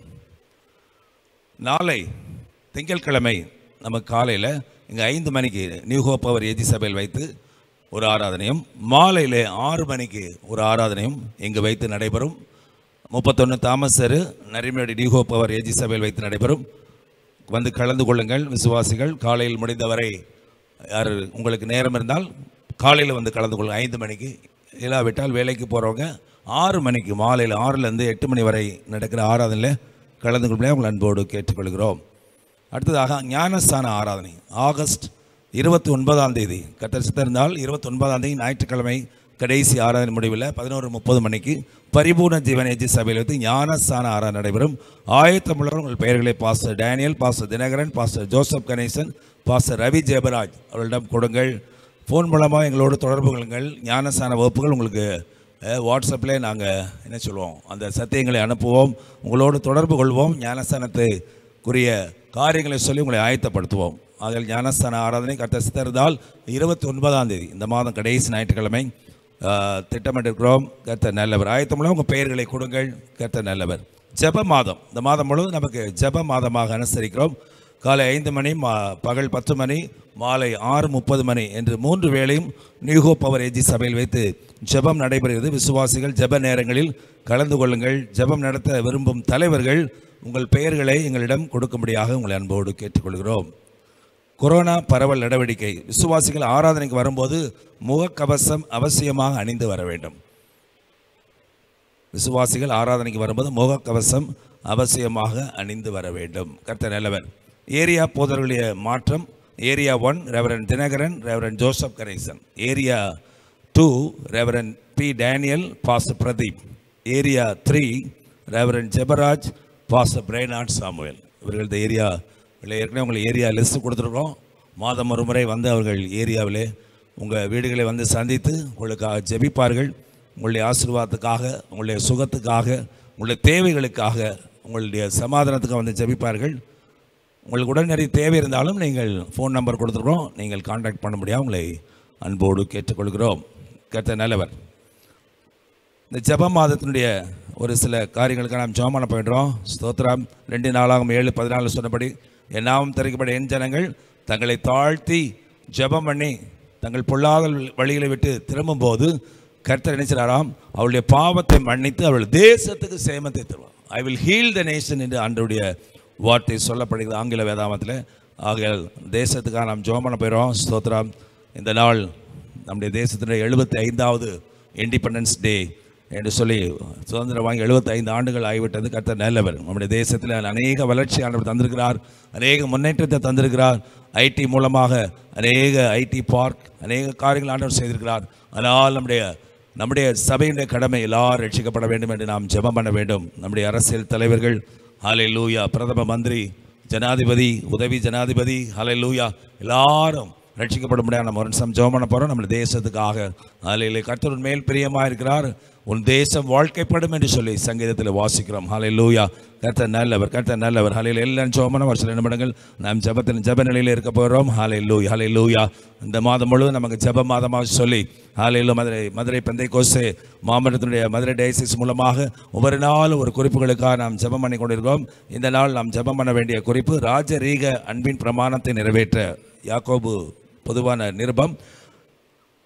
நாளை திங்கட்கிழமை நம்ம காலையில் இங்கே ஐந்து மணிக்கு நியூ ஹோப் அவர் ஏஜி சபையில் வைத்து ஒரு ஆராதனையும் மாலையில் ஆறு மணிக்கு ஒரு ஆராதனையும் இங்கு வைத்து நடைபெறும் முப்பத்தொன்று தாமசரு நரிமேடு நியூ ஹோப் அவர் ஏஜி சபையில் வைத்து நடைபெறும் வந்து கலந்து கொள்ளுங்கள் விசுவாசிகள் காலையில் முடிந்தவரை யார் உங்களுக்கு நேரம் இருந்தால் காலையில் வந்து கலந்து கொள்ளுங்கள் ஐந்து மணிக்கு இல்லாவிட்டால் வேலைக்கு போகிறவங்க ஆறு மணிக்கு மாலையில் ஆறுலேருந்து எட்டு மணி வரை நடக்கிற ஆராதனையில் கலந்து கொள்ளும்படியாக உங்கள் அன்போடு கேட்டுக்கொள்கிறோம் அடுத்ததாக ஞானஸ்தான ஆராதனை ஆகஸ்ட் இருபத்தி ஒன்பதாம் தேதி கத்தர் சித்தறிந்தால் இருபத்தி ஒன்பதாம் தேதி ஞாயிற்றுக்கிழமை கடைசி ஆராதனை முடிவில் பதினோரு முப்பது மணிக்கு பரிபூர்ண ஜீவன் ஏஜி சபையில் வைத்து ஞானஸ்தான ஆராதனை நடைபெறும் ஆயத்தமுள்ளவர் உங்கள் பெயர்களை pastor Daniel pastor Dhinakaran pastor Joseph Ganesan pastor Ravi Jeyabaraj அவர்களிடம் கொடுங்கள் ஃபோன் மூலமாக எங்களோடு தொடர்பு கொள்ளுங்கள் ஞானஸ்தான வகுப்புகள் உங்களுக்கு அஹ், வாட்ஸ்அப்பில் நாங்கள் என்ன சொல்லுவோம் அந்த சத்தியங்களை அனுப்புவோம் உங்களோடு தொடர்பு கொள்வோம் ஞானஸ்தானத்துக்குரிய காரியங்களை சொல்லி உங்களை ஆயத்தப்படுத்துவோம் அதில் ஞானஸ்தான ஆராதனை கர்த்த சித்தர்தால் இருபத்தி ஒன்பதாம் தேதி இந்த மாதம் கடைசி ஞாயிற்றுக்கிழமை அஹ், திட்டமிட்டிருக்கிறோம் கர்த்தர் நல்லவர் ஆயத்தமுள்ள உங்கள் பெயர்களை கொடுங்கள் கர்த்தர் நல்லவர் ஜெப மாதம் இந்த மாதம் முழுவதும் நமக்கு ஜெப மாதமாக அனுசரிக்கிறோம் காலை ஐந்து மணி மா பகல் பத்து மணி மாலை ஆறு முப்பது மணி என்று மூன்று வேளையும் நியூகோ பவர் ஏஜி சபையில் வைத்து ஜெபம் நடைபெறுகிறது விசுவாசிகள் ஜெப நேரங்களில் கலந்து கொள்ளுங்கள் ஜெபம் நடத்த விரும்பும் தலைவர்கள் உங்கள் பெயர்களை எங்களிடம் கொடுக்கும்படியாக உங்களை அன்போடு கேட்டுக்கொள்கிறோம் கொரோனா பரவல் நடவடிக்கை விசுவாசிகள் ஆராதனைக்கு வரும்போது முகக்கவசம் அவசியமாக அணிந்து வர வேண்டும் விசுவாசிகள் ஆராதனைக்கு வரும்போது முகக்கவசம் அவசியமாக அணிந்து வர வேண்டும் கர்த்தர் நல்லவர் ஏரியா போதர்களுடைய மாற்றம் area one reverend Dhinakaran reverend Joseph Ganesan area two reverend P Daniel பாஸ் Pradeep area three reverend Jebaraj பாஸ் பிரைனாட் சாமுவேல் இவர்கள் இந்த ஏரியா ஏற்கனவே உங்களுக்கு ஏரியா லிஸ்ட் கொடுத்துருக்கோம் மாதம் ஒரு முறை வந்து அவர்கள் ஏரியாவிலே உங்கள் வீடுகளை வந்து சந்தித்து உங்களுக்காக ஜெபிப்பார்கள் உங்களுடைய ஆசீர்வாதத்துக்காக உங்களுடைய சுகத்துக்காக உங்களுடைய தேவைகளுக்காக உங்களுடைய சமாதானத்துக்காக வந்து ஜெபிப்பார்கள் உங்களுக்கு உடனடி தேவை இருந்தாலும் நீங்கள் ஃபோன் நம்பர் கொடுத்துருக்கோம் நீங்கள் காண்டாக்ட் பண்ண முடியாது உங்களை அன்போடு கேட்டுக்கொள்கிறோம் கர்த்தர் நல்லவர் இந்த ஜெப மாதத்தினுடைய ஒரு சில காரியங்களுக்கு நாம் ஜெபம் பண்ண போயிடுறோம் ஸ்தோத்திரம் ரெண்டு நாளாகும் ஏழு பதினாலு சொன்னபடி என் நாமம் தெரிவிக்கப்பட்ட என் ஜனங்கள் தங்களை தாழ்த்தி ஜெபம் பண்ணி தங்கள் பொல்லாத வழிகளை விட்டு திரும்பும்போது கர்த்தர் நினைச்சாராம் அவளுடைய பாவத்தை மன்னித்து அவள் தேசத்துக்கு சேமத்தை தருவார் I will heal the nation என்று அன்றைய வார்த்தை சொல்லப்படுகிறது ஆங்கில வேதாமத்தில் ஆகையால் தேசத்துக்காக நாம் ஜெபம் பண்ண போயிடுறோம் ஸ்தோத்திரம் இந்த நாள் நம்முடைய தேசத்தினுடைய எழுபத்தி ஐந்தாவது இண்டிபெண்டன்ஸ் டே என்று சொல்லி சுதந்திரம் வாங்கி 75 ஆண்டுகள் ஆகிவிட்டது கர்த்தர் நல்லவர் நம்முடைய தேசத்தில் அநேக வளர்ச்சி ஆண்டவர் தந்திருக்கிறார் அநேக முன்னேற்றத்தை தந்திருக்கிறார் ஐடி மூலமாக அநேக ஐடி பார்க் அநேக காரியங்கள் ஆண்டவர் செய்திருக்கிறார் ஆனால் நம்முடைய நம்முடைய சபையினுடைய கடமை எல்லாரும் ரட்சிக்கப்பட வேண்டும் என்று நாம் ஜெபம் பண்ண வேண்டும் நம்முடைய அரசியல் தலைவர்கள் ஹாலே லூயா பிரதம மந்திரி ஜனாதிபதி உதவி ஜனாதிபதி ஹலே லூயா எல்லாரும் ரட்சிக்கப்பட முடியாது நம்ம ஒரு நிமிஷம் ஜெபம் பண்ண போகிறோம் நம்ம தேசத்துக்காக அதில் கர்த்தர் மேல் பிரியமாக இருக்கிறார் உன் தேசம் வாழ்க்கைப்படும் என்று சொல்லி சங்கீதத்தில் வாசிக்கிறோம் ஹலே லூயா கர்த்தர் நல்லவர் கர்த்தர் நல்லவர் ஹலையில் எல்லாம் ஜெபம் பண்ண ஒரு சில நிமிடங்கள் நாம் ஜெபத்தில் ஜெப நிலையில் இருக்க போகிறோம் ஹலே லூயா ஹலே லூயா இந்த மாதம் முழுவதும் நமக்கு ஜெப மாதமாக சொல்லி ஹாலையில் மதுரை மதுரை பந்தை கோசே மாவட்டத்தினுடைய மதுரை டயசிஸ் மூலமாக ஒவ்வொரு நாளும் ஒரு குறிப்புகளுக்காக நாம் ஜெபம் பண்ணி கொண்டிருக்கிறோம் இந்த நாள் நாம் ஜெபம் பண்ண வேண்டிய குறிப்பு ராஜரீக அன்பின் பிரமாணத்தை நிறைவேற்ற யாக்கோபு பொதுவான நிருபம்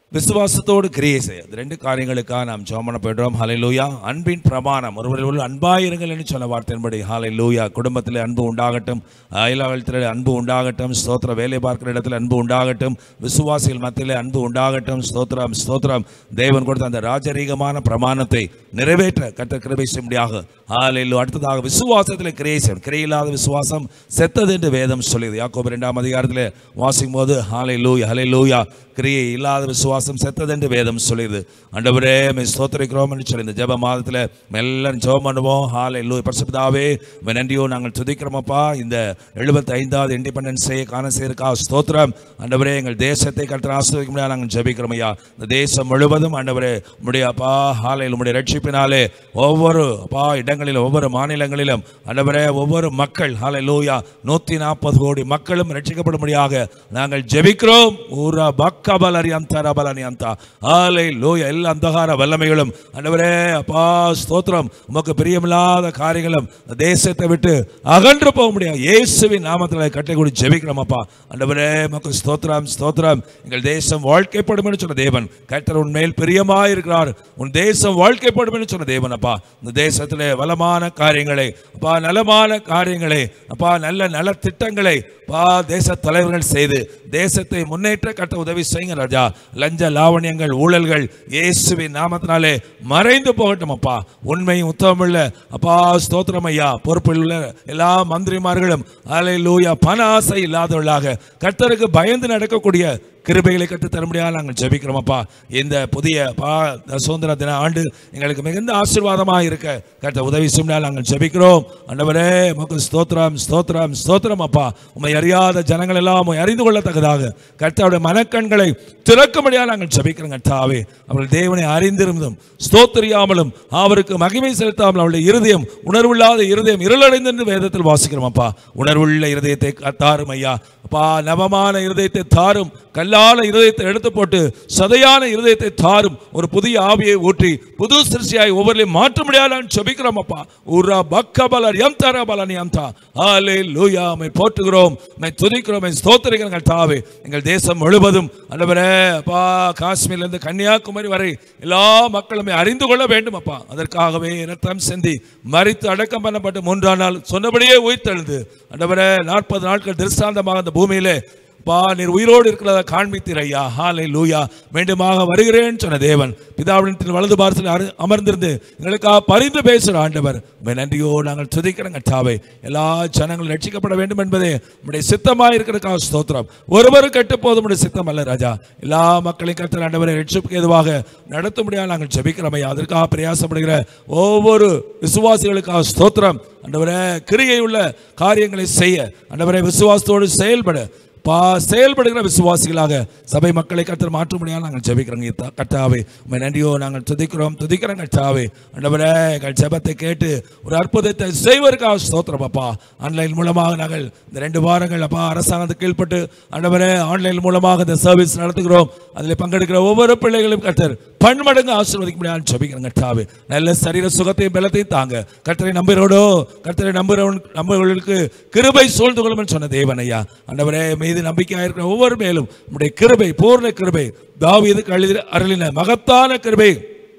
விசுவாசத்தோடு கிரியை செய்ய இந்த ரெண்டு காரியங்களுக்காக நாம் ஜெபம் பண்ண போயிடுறோம் ஹalleluya அன்பின் பிரமாணம் ஒருவரில் உள்ள அன்பாயிருங்கள் என்று சொன்ன வார்த்தையின்படி ஹalleluya குடும்பத்தில் அன்பு உண்டாகட்டும் அயலாளத்தில் அன்பு உண்டாகட்டும் ஸ்தோத்திர வேலை பார்க்கிற இடத்துல அன்பு உண்டாகட்டும் விசுவாசிகள் மத்தியிலே அன்பு உண்டாகட்டும் ஸ்தோத்திரம் ஸ்தோத்திரம் தேவன் கொடுத்த அந்த ராஜரீகமான பிரமாணத்தை நிறைவேற்ற கர்த்தர் கிருபை செய்யும்படியாக ஹalleluya அடுத்ததாக விசுவாசத்தில் கிரியை செய்யணும் கிரியில்லாத விசுவாசம் செத்தது என்று வேதம் சொல்லியது யாக்கோபு இரண்டாம் அதிகாரத்தில் வாசிக்கும் போது ஹalleluya ஹalleluya கிரியை இல்லாத விசுவாசம் செத்தது என்று வேதம் சொல்லியது ஆண்டவரே மே ஸ்தோத்திரிக்கிறோம் என்று சொல்லி இந்த ஜெப மாதத்தில் எல்லாரும் ஜெபம் பண்ணுவோம் ஹாலை லூ பரிசுத்தாவே உம்மை நன்றியோ நாங்கள் துதிக்கிறோமப்பா இந்த எழுபத்தி ஐந்தாவது இண்டிபெண்டன்ஸ் காண செய்யிருக்கா ஸ்தோத்திரம் ஆண்டவரே எங்கள் தேசத்தை கற்று ஆஸ்வதிக்க முடியாது நாங்கள் ஜெபிக்கிறோம் ஐயா இந்த தேசம் முழுவதும் ஆண்டவரே உம்முடைய அப்பா ஹாலையில் உம்முடைய ரட்சிப்பினாலே ஒவ்வொரு அப்பா இடங்களிலும் ஒவ்வொரு மாநிலங்களிலும் ஆண்டவரே ஒவ்வொரு மக்கள் ஹாலை லூயா நூற்றி நாற்பது கோடி மக்களும் ரட்சிக்கப்படும்படியாக நாங்கள் ஜெபிக்கிறோம் ஊரா பக்கபலரி அந்த ரபலனி அந்த ஆலை லோய எல்லா அந்தகார வல்லமைகளும் ஆண்டவரே அப்பா ஸ்தோத்திரம் உமக்கு பிரியமில்லாத காரியங்களும் இந்த தேசத்தை விட்டு அகன்று போக முடியாது இயேசுவின் நாமத்தில் கட்டை கூடி ஜெபிக்கிறோம் அப்பா ஆண்டவரே உமக்கு ஸ்தோத்திரம் ஸ்தோத்திரம் எங்கள் தேசம் வாழ்க்கைப்படும் என்று சொன்ன தேவன் கர்த்தர் உன் மேல் பிரியமாய் இருக்கிறார் உன் தேசம் வாழ்க்கைப்படும் என்று சொன்ன தேவன் அப்பா இந்த தேசத்திலே வளமான காரியங்களை அப்பா நலமான காரியங்களை அப்பா நல்ல நல திட்டங்களை அப்பா தேச தலைவர்கள் செய்து தேசத்தை முன்னேற்ற கட்ட உதவி செய்யுங்க ராஜா லஞ்ச லாவணியங்கள் ஊழல்கள் இயேசுவின் நாமத்தினாலே மறைந்து போகட்டும் அப்பா உண்மையும் உத்தமமுள்ள அப்பா ஸ்தோத்திரம் ஐயா பொறுப்பில் உள்ள எல்லா மந்திரிமார்களும் அலை லூயா பண ஆசை இல்லாதவர்களாக கர்த்தருக்கு பயந்து நடக்கக்கூடிய கிருபைகளை கற்றுத் தர முடியாது நாங்கள் ஜெபிக்கிறோம் அப்பா இந்த புதிய பா இந்த சுதந்திர தின ஆண்டு எங்களுக்கு மிகுந்த ஆசீர்வாதமாக இருக்க கர்த்த உதவி செய்ய நாங்கள் ஜெபிக்கிறோம் ஆண்டவரே உமக்கு ஸ்தோத்திரம் ஸ்தோத்திரம் ஸ்தோத்திரம் அப்பா உம்மை அறியாத ஜனங்கள் எல்லாம் உம்மை அறிந்து கொள்ளத்தக்கதாக கர்த்தாவுடைய மனக்கண்களை திறக்கும்படியாக நாங்கள் ஜெபிக்கிறோம் கர்த்தாவே அவர்கள் தேவனை அறிந்திருந்தும் ஸ்தோத்திரியாமலும் அவருக்கு மகிமை செலுத்தாமல் அவளுடைய இருதயம் உணர்வில்லாத இருதயம் இருளடைந்து என்று வேதத்தில் வாசிக்கிறோம் அப்பா உணர்வுள்ள இருதயத்தை தாரும் ஐயா அப்பா நவமான இருதயத்தை தாரும் கல்லான இருதயத்தை எடுத்து போட்டு சதையான இருதயத்தை தாரும் ஒரு புதிய ஆவியை ஊற்றி புது சிருஷ்டியாய் ஒவ்வொருளையும் மாற்ற முடியாது நான் செபிக்கிறோம் அப்பா உரா பக்க பலர் எம் தர பலன் எம் தா ஆலே லூயா மை போற்றுகிறோம் மை துதிக்கிறோம் மை ஸ்தோத்திரிக்கிறோம் எங்கள் தாவே எங்கள் தேசம் முழுவதும் அண்டவரே அப்பா காஷ்மீர்லேருந்து கன்னியாகுமரி வரை எல்லா மக்களுமே அறிந்து கொள்ள வேண்டும் அப்பா அதற்காகவே ரத்தம் சிந்தி மறித்து அடக்கம் பண்ணப்பட்டு மூன்றாம் நாள் சொன்னபடியே உயிர்த்தெழுந்து அண்டவரே நாற்பது நாட்கள் திருஷ்டாந்தமாக அந்த பூமியிலே பா நீர் உயிரோடு இருக்கிறத காண்பித்தீர் ஐயா ஹாலை லூயா மீண்டுமாக வருகிறேன் சொன்ன தேவன் பிதாவிடத்தில் வலது பாரத்தில் அரு- அமர்ந்திருந்து எங்களுக்காக பரிந்து பேசுகிற ஆண்டவர் உம்மை நன்றியோ நாங்கள் துதிக்கிறோம் கட்டாவே எல்லா ஜனங்களும் ரட்சிக்கப்பட வேண்டும் என்பதே உம்முடைய சித்தமாக இருக்கிறதுக்காக ஸ்தோத்திரம் ஒருவரும் கெட்டு போதும் உடைய சித்தம் அல்ல ராஜா எல்லா மக்களையும் கர்த்தர் ஆண்டவரை ரட்சிப்புக்கு எதுவாக நடத்த முடியாது நாங்கள் ஜெபிக்கிறோம் ஐயா அதற்காக பிரயாசப்படுகிற ஒவ்வொரு விசுவாசிகளுக்காக ஸ்தோத்திரம் ஆண்டவரே கிரியை உள்ள காரியங்களை செய்ய ஆண்டவரை விசுவாசத்தோடு செயல்பட பா செயல்படுகிற விசுவாசிகளாக சபை மக்களை கத்தர் மாற்ற முடியாது நாங்கள் ஜெபிக்கிறோங்க இத்தா- கர்த்தாவே உண்மை நன்றியோ நாங்கள் துதிக்கிறோம் துதிக்கிறோம் கர்த்தாவே ஆண்டவரே எங்கள் ஜெபத்தை கேட்டு ஒரு அற்புதத்தை செய்வதற்காக ஸ்தோத்திரம் அப்பா ஆன்லைன் மூலமாக நாங்கள் இந்த ரெண்டு வாரங்கள் அப்பா அரசாங்கத்துக்கு கீழ்ப்பட்டு ஆண்டவரே ஆன்லைன் மூலமாக இந்த சர்வீஸ் நடத்துகிறோம் அதில் பங்கெடுக்கிற ஒவ்வொரு பிள்ளைகளும் கர்த்தர் பன்மடங்கு ஆசீர்வதிக்க முடியாது ஜெபிக்கிறோம் கர்த்தாவே நல்ல சரீர சுகத்தையும் பலத்தையும் தாங்க கர்த்தரை நம்புகிறோடோ கர்த்தரை நம்புகிறவன் நம்புகிறவர்களுக்கு கிருபை சூழ்ந்து கொள்ளும் சொன்ன தேவன் ஐயா ஆண்டவரே மீது நம்பிக்கையாக இருக்கிற ஒவ்வொரு மேலும் உம்முடைய கிருபை பூர்ண கிருபை தாவீது கழுதி அருளின மகத்தான கிருபை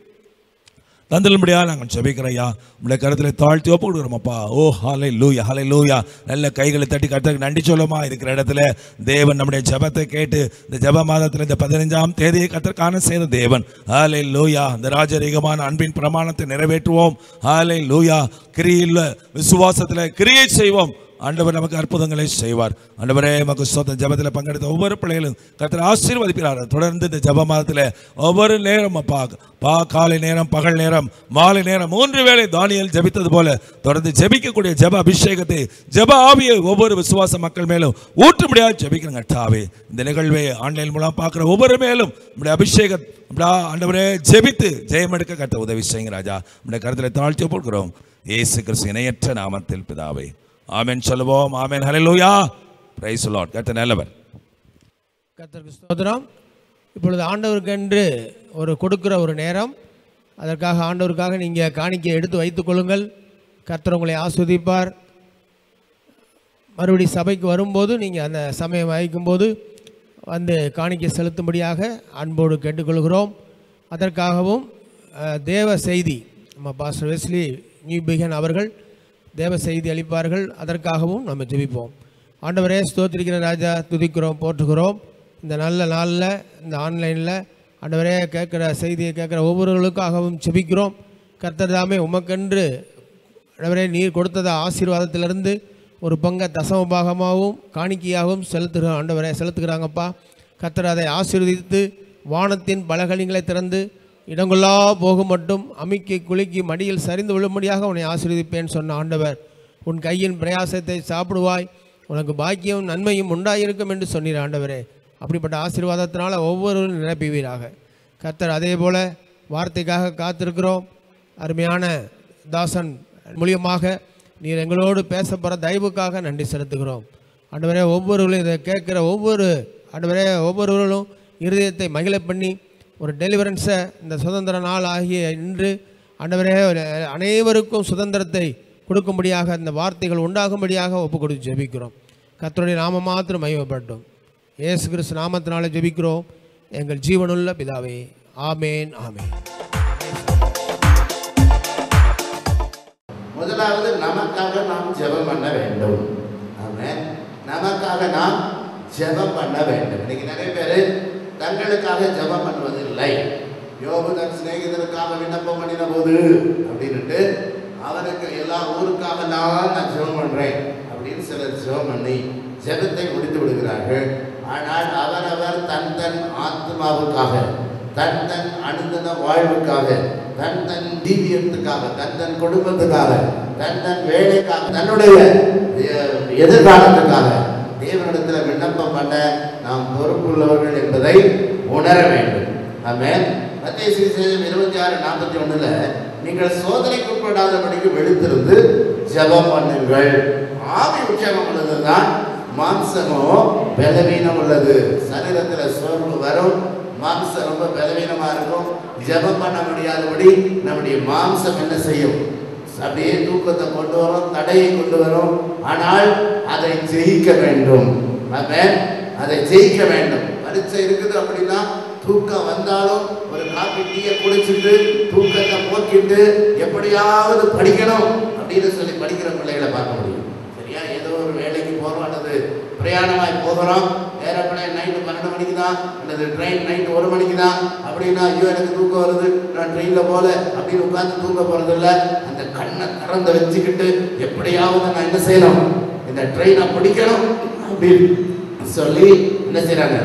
தந்தலும்படியா நாங்கள் ஜெபிக்கிறோம் ஐயா உங்களுடைய கருத்தில் தாழ்த்தி ஒப்பு கொடுக்குறோம் அப்பா ஓ ஹாலை லூயா ஹாலை லூயா நல்ல கைகளை தட்டி கர்த்தருக்கு நன்றி சொல்லுமா இருக்கிற இடத்துல தேவன் நம்முடைய ஜெபத்தை கேட்டு இந்த ஜெப மாதத்தில் இந்த பதினைஞ்சாம் தேதியை கத்தற்கான செய்த தேவன் ஹாலை லூயா இந்த ராஜரீகமான அன்பின் பிரமாணத்தை நிறைவேற்றுவோம் ஹாலை லூயா கிரியில் விசுவாசத்தில் கிரியை செய்வோம் ஆண்டவர் நமக்கு அற்புதங்களை செய்வார் ஆண்டவரே நமக்கு சொந்த ஜபத்தில் பங்கெடுத்த ஒவ்வொரு பிள்ளைகளும் கர்த்தர் ஆசீர்வதிக்கிறார் தொடர்ந்து இந்த ஜப மாதத்தில் ஒவ்வொரு நேரம் அப்பா பா காலை நேரம் பகல் நேரம் மாலை நேரம் மூன்று வேளை தானியல் ஜெபித்தது போல தொடர்ந்து ஜெபிக்கக்கூடிய ஜப அபிஷேகத்தை ஜப ஆவியை ஒவ்வொரு விசுவாச மக்கள் மேலும் ஊற்ற முடியாது ஜெபிக்கிறேங்க கர்த்தாவே இந்த நிகழ்வை ஆன்லைன் மூலம் பார்க்குற ஒவ்வொரு மேலும் நம்முடைய அபிஷேகம் நம்முடைய ஆண்டவரே ஜெபித்து ஜெயம் எடுக்க கத்த உதவி செய்யுங்க ராஜா நம்முடைய கருத்தில் தாழ்த்தி போடுகிறோம் இயேசு கிறிஸ்து இணையற்ற நாமத்தில் பிதாவே ஆமென் சொல்லுவோம் ஆமென் ஹalleluya பிரைஸ் லார்ட் கர்த்தர் நல்லவர் கர்த்தருக்கு ஸ்தோத்திரம் இப்பொழுது ஆண்டவருக்கென்று ஒரு கொடுக்கிற ஒரு நேரம் அதற்காக ஆண்டவருக்காக நீங்கள் காணிக்கை எடுத்து வைத்துக் கொள்ளுங்கள் கர்த்தர் உங்களை ஆஸ்வதிப்பார் மறுபடி சபைக்கு வரும்போது நீங்கள் அந்த சமயம் வைக்கும்போது வந்து காணிக்கை செலுத்தும்படியாக அன்போடு கேட்டுக்கொள்கிறோம் அதற்காகவும் அஹ், தேவ செய்தி நம்ம பாஸ்டர் வெஸ்லி நியூ பிகன் அவர்கள் தேவ செய்தி அளிப்பார்கள் அதற்காகவும் நம்ம ஜெபிப்போம் ஆண்டவரே ஸ்தோத்திரிக்கிற ராஜா துதிக்கிறோம் போற்றுகிறோம் இந்த நல்ல நாளில் இந்த ஆன்லைனில் ஆண்டவரே கேட்குற செய்தியை கேட்குற ஒவ்வொருவர்களுக்காகவும் ஜெபிக்கிறோம் கர்த்தர் தாமே உமக்கென்று ஆண்டவரே நீர் கொடுத்தத ஆசீர்வாதத்திலிருந்து ஒரு பங்கை தசம பாகமாகவும் காணிக்கையாகவும் செலுத்துகிற ஆண்டவரே செலுத்துகிறாங்கப்பா கர்த்தர் அதை ஆசீர்வதித்து வானத்தின் பலகலிங்களை திறந்து இடங்கொள்ளா போகும் மட்டும் அமிக்கி குலுக்கி மடியில் சரிந்து விழும்படியாக உன்னை ஆசீர்வதிப்பேன் சொன்ன ஆண்டவர் உன் கையின் பிரயாசத்தை சாப்பிடுவாய் உனக்கு பாக்கியம் நன்மையும் உண்டாயிருக்கும் என்று சொன்னீர் ஆண்டவரே அப்படிப்பட்ட ஆசீர்வாதத்தினால ஒவ்வொருவரும் நிரப்புவீராக கர்த்தர் அதே போல வார்த்தைக்காக காத்திருக்கிறோம் அருமையான தாசன் மூலியமாக நீர் எங்களோடு பேச போகிற தயவுக்காக நன்றி செலுத்துகிறோம் ஆண்டவரே ஒவ்வொருவரும் இதை கேட்குற ஒவ்வொரு ஆண்டவரே ஒவ்வொருவர்களும் இருதயத்தை மகிழ பண்ணி ஒரு டெலிவரன்ஸை இந்த சுதந்திர நாள் ஆகிய இன்று ஆண்டவரே அனைவருக்கும் சுதந்திரத்தை கொடுக்கும்படியாக இந்த வார்த்தைகள் உண்டாகும்படியாக ஒப்பு கொடுத்து ஜெபிக்கிறோம் கர்த்தருடைய நாம மாத்திரம் மகிமைப்பட்டோம் இயேசு கிறிஸ்து நாமத்தினால ஜெபிக்கிறோம் எங்கள் ஜீவனுள்ள பிதாவே ஆமேன் ஆமேன் முதலாவது நமக்காக நாம் ஜெபம் பண்ண வேண்டும் ஆமென் நமக்காக நாம் ஜெபம் பண்ண வேண்டும் இன்னைக்கு நிறைய பேர் தங்களுக்காக ஜெபம் பண்ணுவதில்லை யோபு தன் சிநேகிதனுக்காக விண்ணப்பம் பண்ணின போது அப்படின்னுட்டு அவனுக்கு எல்லா ஊருக்காக நான் நான் ஜெபம் பண்றேன் அப்படின்னு சிலர் ஜெபம் பண்ணி ஜெபத்தை முடித்து விடுகிறார்கள் ஆனால் அவரவர் தன் தன் ஆத்மாவுக்காக தன் தன் அனுதின வாழ்வுக்காக தன் தன் ஜீவியத்துக்காக தன் தன் குடும்பத்துக்காக தன் தன் வேலைக்காக தன்னுடைய எ- எதிர்காலத்துக்காக தேவனிடத்தில் விண்ணப்பம் பண்ண நாம் பொறுப்புள்ளவர்கள் என்பதை உணர வேண்டும் ஆமென் மத்திய சுவிசேஷம் இருபத்தி ஆறு நாற்பத்தி ஒண்ணுல நீங்கள் சோதனைக்குட்படாதபடிக்கு விழித்திருந்து ஜெபம் பண்ணுங்கள் ஆவி உற்சவம் உள்ளதுதான் மாம்சமோ பலவீனம் உள்ளது சரீரத்தில் சோர்வு வரும் மாம்சம் ரொம்ப பலவீனமா இருக்கும் ஜெபம் பண்ண முடியாதபடி நம்முடைய மாம்சம் என்ன செய்யும் அப்படியே தூக்கத்தை கொண்டு வரும் தடையை கொண்டு வரும் ஆனால் அதை ஜெயிக்க வேண்டும் ஆமென். அதை ஜெயிக்க வேண்டும் பரீட்சை இருக்குது அப்படின்னா தூக்கம் வந்தாலும் ஒரு காப்பி டீயை குடிச்சிட்டு தூக்கத்தை போக்கிட்டு எப்படியாவது படிக்கணும் அப்படின்னு சொல்லி படிக்கிற பிள்ளைகளை பார்க்க முடியும் சரியா ஏதோ ஒரு வேலைக்கு போகிறோம் அல்லது பிரயாணமாய் போகிறோம் ஏரோப்ளேன் நைட்டு பன்னெண்டு மணிக்கு தான் அல்லது ட்ரெயின் நைட்டு ஒரு மணிக்கு தான் அப்படின்னா ஐயோ எனக்கு தூக்கம் வருது நான் ட்ரெயினில் போகல அப்படின்னு உட்காந்து தூங்க போகிறது இல்லை அந்த கண்ணை திறந்து வச்சுக்கிட்டு எப்படியாவது நான் என்ன செய்யணும் இந்த ட்ரெயினை பிடிக்கணும் அப்படின்னு சொல்லி என்ன செய்கிறாங்க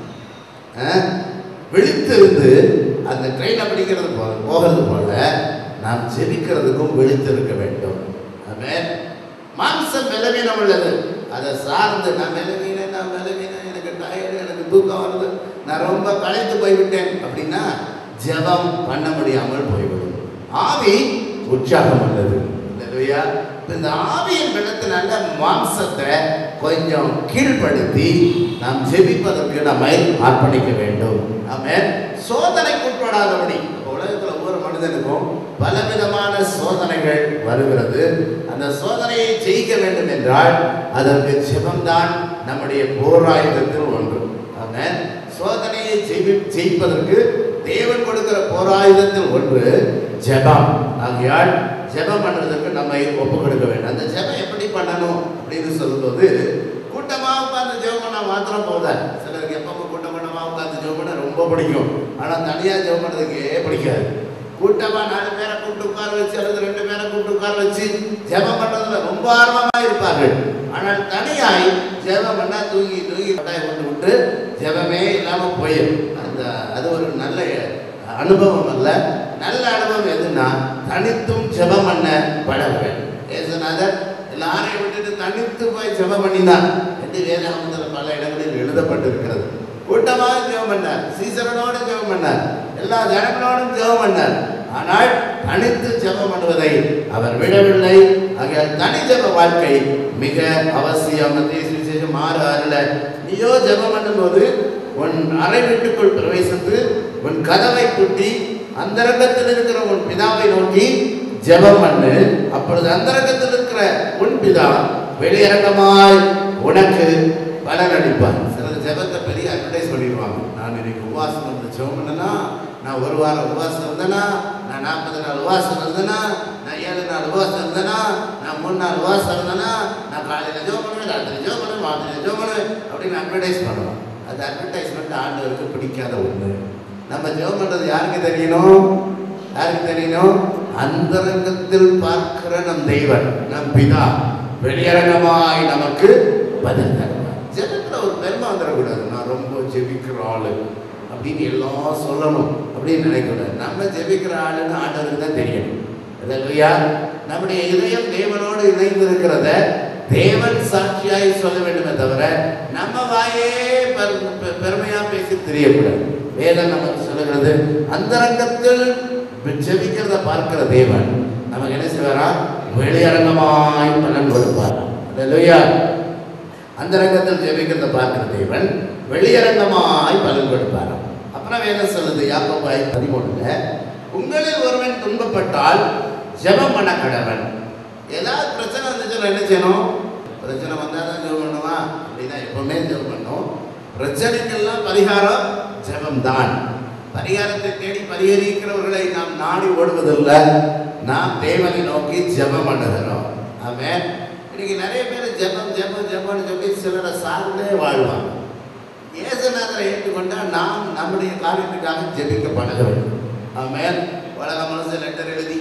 விழித்திருந்து அந்த ட்ரெயினை பிடிக்கிறது போல போகிறது போல நாம் ஜெபிக்கிறதுக்கும் விழித்திருக்க வேண்டும் ஆமென் மாம்சம் பலவீனம் உள்ளது அதை சார்ந்து நான் பலவீனம் நான் பலவீனம் எனக்கு டயர்டு எனக்கு தூக்கம் வருது நான் ரொம்ப களைத்து போய்விட்டேன் அப்படின்னா ஜெபம் பண்ண முடியாமல் போய்விடும் ஆவி உற்சாகம் உள்ளது இல்லையா இந்த ஆவியின் இடத்துல மாம்சத்தை கொஞ்சம் கீழ்ப்படுத்தி நாம் ஜெபிப்பதற்கு நம்மை அர்ப்பணிக்க வேண்டும் ஆமென் சோதனைக்குட்படாதபடி அப்ப உலகத்துல ஒவ்வொரு மனிதனுக்கும் பலவிதமான சோதனைகள் வருகிறது அந்த சோதனையை ஜெயிக்க வேண்டும் என்றால் அதற்கு ஜெபம்தான் நம்முடைய போராயுதத்தில் ஒன்று ஆமென் சோதனையை ஜெயி ஜெயிப்பதற்கு தேவன் கொடுக்கிற போராயுதத்தில் ஒன்று ஜெபம் ஆகையால் ஜெபம் பண்ணுறதுக்கு நம்மை ஒப்பு கொடுக்க வேண்டும் அந்த ஜெபம் எப்படி பண்ணணும் அப்படின்னு சொல்லும்போது கூட்டமாக உட்கார்ந்து ஜெபம் பண்ண மாத்திரம் போதாது சிலருக்கு எப்போ கூட்டம் பண்ணமாக உட்கார்ந்து ஜெபம் பண்ண ரொம்ப பிடிக்கும் ஆனால் தனியாக ஜெபம் பண்ணுறதுக்கே பிடிக்காது கூட்டமா நாலு பேரை கூப்பிட்டு உட்கார வச்சு அல்லது ரெண்டு பேரை கூப்பிட்டு உட்கார வச்சு ஜெபம் பண்றதுல ரொம்ப ஆர்வமா இருப்பார்கள் ஆனால் தனியாய் ஜெபம் பண்ணா தூங்கி தூங்கி கொட்டாய் கொண்டு விட்டு ஜெபமே இல்லாம போயிடும் அந்த அது ஒரு நல்ல அனுபவம் அல்ல நல்ல அனுபவம் எதுன்னா தனித்தும் ஜெபம் பண்ண பழகுவேன் ஏசுநாதர் எல்லாரையும் விட்டுட்டு தனித்து போய் ஜெபம் பண்ணினார் என்று வேதாகமத்தில் பல இடங்களில் எழுதப்பட்டிருக்கிறது கூட்டமாக ஜெபம் பண்ணார் சீசரனோடு ஜெபம் பண்ணார் எல்லா ஜனங்களோடும் ஜெபம் பண்ணார் ஆனால் தனித்து ஜெபம் பண்ணுவதை அவர் விடவில்லை ஆகையால் தனி ஜெப வாழ்க்கை மிக அவசியம் மத்திய சுவிசேஷம் ஆறு ஆறுல நீயோ ஜெபம் பண்ணும்போது உன் அறை வீட்டுக்குள் பிரவேசித்து உன் கதவை குட்டி அந்தரங்கத்தில் இருக்கிற உன் பிதாவை நோக்கி ஜெபம் பண்ணு அப்பொழுது அந்தரங்கத்தில் இருக்கிற உன் பிதா வெளியரங்கமாய் உனக்கு பலன் அளிப்பார் சிலர் ஜெபத்தை பெரிய அட்வர்டைஸ் பண்ணிடுவாங்க நான் இன்னைக்கு உபவாசம் இருந்து ஜெபம் பண்ணனா நான் ஒரு வாரம் உபவாசம் இருந்தேனா நான் நாற்பது நாள் உபவாசம் இருந்தேனா நான் ஏழு நாள் உபவாசம் இருந்தேனா நான் மூணு நாள் உபவாசம் இருந்தேனா நான் காலையில் ஜெபம் பண்ணுவேன் ராத்திரி ஜெபம் பண்ணுவேன் மாத்திரை ஜெபம் பண்ணுவேன் அப்படின்னு அட்வர்டைஸ் பண்ணுவோம் அது அட்வர்டைஸ்மெண்ட் ஆண்டவருக்கு பிடிக்காத ஒன்று நம்ம ஜெபம் பண்ணுறது யாருக்கு தெரியணும் யாருக்கு தெரியணும் அந்தரங்கத்தில் பார்க்கிற நம் தெய்வன் நம் பிதா வெளியரங்கமாய் நமக்கு பதில் தருவார் ஜெபத்தில் ஒரு பெருமை வந்துடக்கூடாது நான் ரொம்ப ஜெபிக்கிற ஆளு அப்படின்னு எல்லாம் சொல்லணும் அப்படின்னு நினைக்கக்கூடாது நம்ம ஜெபிக்கிற ஆளுன்னு ஆண்டவருக்கு தான் தெரியும் இல்லையா நம்முடைய இதயம் தேவனோடு இணைந்திருக்கிறத தேவன் சாட்சியாய் சொல்ல வேண்டுமே தவிர நம்ம வாயே பெரு- பெ- பெருமையா பேசி தெரியக்கூடாது வேதம் நமக்கு சொல்லுகிறது அந்தரங்கத்தில் ஜெபிக்கிறத பார்க்கிற தேவன் நமக்கு என்ன செய்வாரா வெளியரங்கமாய் பலன் கொடுப்பார் அல்லேலூயா அந்தரங்கத்தில் ஜெபிக்கிறத பார்க்கிற தேவன் வெளியரங்கமாய் பலன் கொடுப்பார் அப்புறம் வேதம் சொல்லுது யாக்கோபாய் பதிமூணுல உங்களில் ஒருவன் துன்பப்பட்டால் ஜெபம் பண்ண கடவன் ஏதாவது பிரச்சனை வந்துச்சுன்னா என்ன செய்யணும் பிரச்சனை வந்தால் தான் ஜெபம் பண்ணுவா அப்படின்னா எப்பவுமே ஜெபம் பண்ணும் பிரச்சனைக்கெல்லாம் பரிகாரம் ஜெபம் தான் பரிகாரத்தை தேடி பரிகரிக்கிறவர்களை நாம் நாடி ஓடுவதில்லை நாம் தேவனை நோக்கி ஜெபம் பண்ணுகிறோம் ஆமென் இன்னைக்கு நிறைய பேர் ஜெபம் ஜெபம் ஜெபம்னு சொல்லி சிலரை சார்ந்தே வாழ்வாங்க இயேசுநாதரை ஏற்றுக்கொண்டால் நாம் நம்முடைய காரியத்துக்காக ஜெபிக்க பழக வேண்டும் ஆமென் உலக மனசு லெட்டர் எழுதி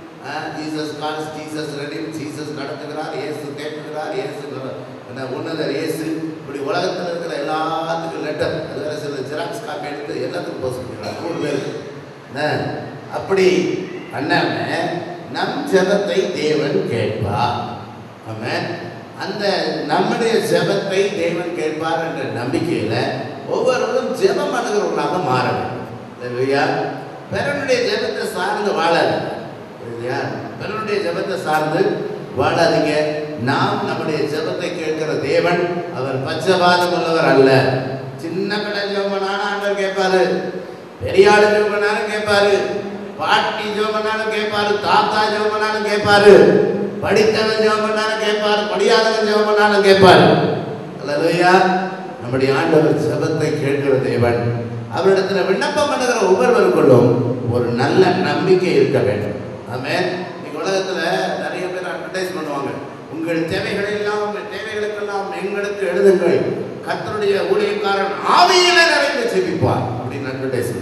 Jesus calls Jesus ready Jesus நடத்துகிறார் இயேசு கேட்கிறார் இயேசு நட- என்ன உன்னதர் இயேசு இப்படி உலகத்தில் இருக்கிற எல்லாத்துக்கும் லெட்டர் அது வேற சில ஜெராக்ஸ் காப்பி எடுத்து எல்லாத்துக்கும் போக சொல்லிக்கிறார் மூணு பேர் என்ன அப்படி பண்ணாம நம் ஜெபத்தை தேவன் கேட்பார் ஆமென் அந்த நம்முடைய ஜெபத்தை தேவன் கேட்பார் என்ற நம்பிக்கையில ஒவ்வொருவரும் ஜெபம் பண்ணுகிறவர்களாக மாற வேண்டும் இல்லையா பிறனுடைய ஜெபத்தை சார்ந்து வாழாது இல்லையா பிறனுடைய ஜெபத்தை சார்ந்து வாழாதீங்க நாம் நம்முடைய ஜெபத்தை கேட்கிற தேவன் அவர் பச்சபாதம் உள்ளவர் அல்ல சின்ன கடை ஜெபம் பண்ணாலும் ஆண்டவர் கேட்பாரு பெரிய ஆளு ஜெபம் பண்ணாலும் கேட்பாரு பாட்டி ஜெபம் பண்ணாலும் கேட்பாரு தாத்தா ஜெபம் பண்ணாலும் கேட்பாரு படித்தவன் ஜெபம் பண்ணாலும் கேட்பாரு படியாதவன் ஜெபம் பண்ணாலும் கேட்பாரு அல்லையா நம்முடைய ஆண்டவர் ஜெபத்தை கேட்கிற தேவன் அவரிடத்துல விண்ணப்பம் பண்ணுகிற ஒவ்வொருவருக்குள்ளும் ஒரு நல்ல நம்பிக்கை இருக்க வேண்டும் ஆமென் இன்னைக்கு உலகத்துல நிறைய பேர் அட்வர்டைஸ் பண்ணுவாங்க உங்கள் தேவைகளை எல்லாம் உங்கள் தேவைகளுக்கெல்லாம் எங்களுக்கு எழுதுங்கள் கர்த்தருடைய ஊழியக்காரன் ஆவியில நிறைந்து செபிப்பார் அப்படின்னு அட்வர்டைஸ்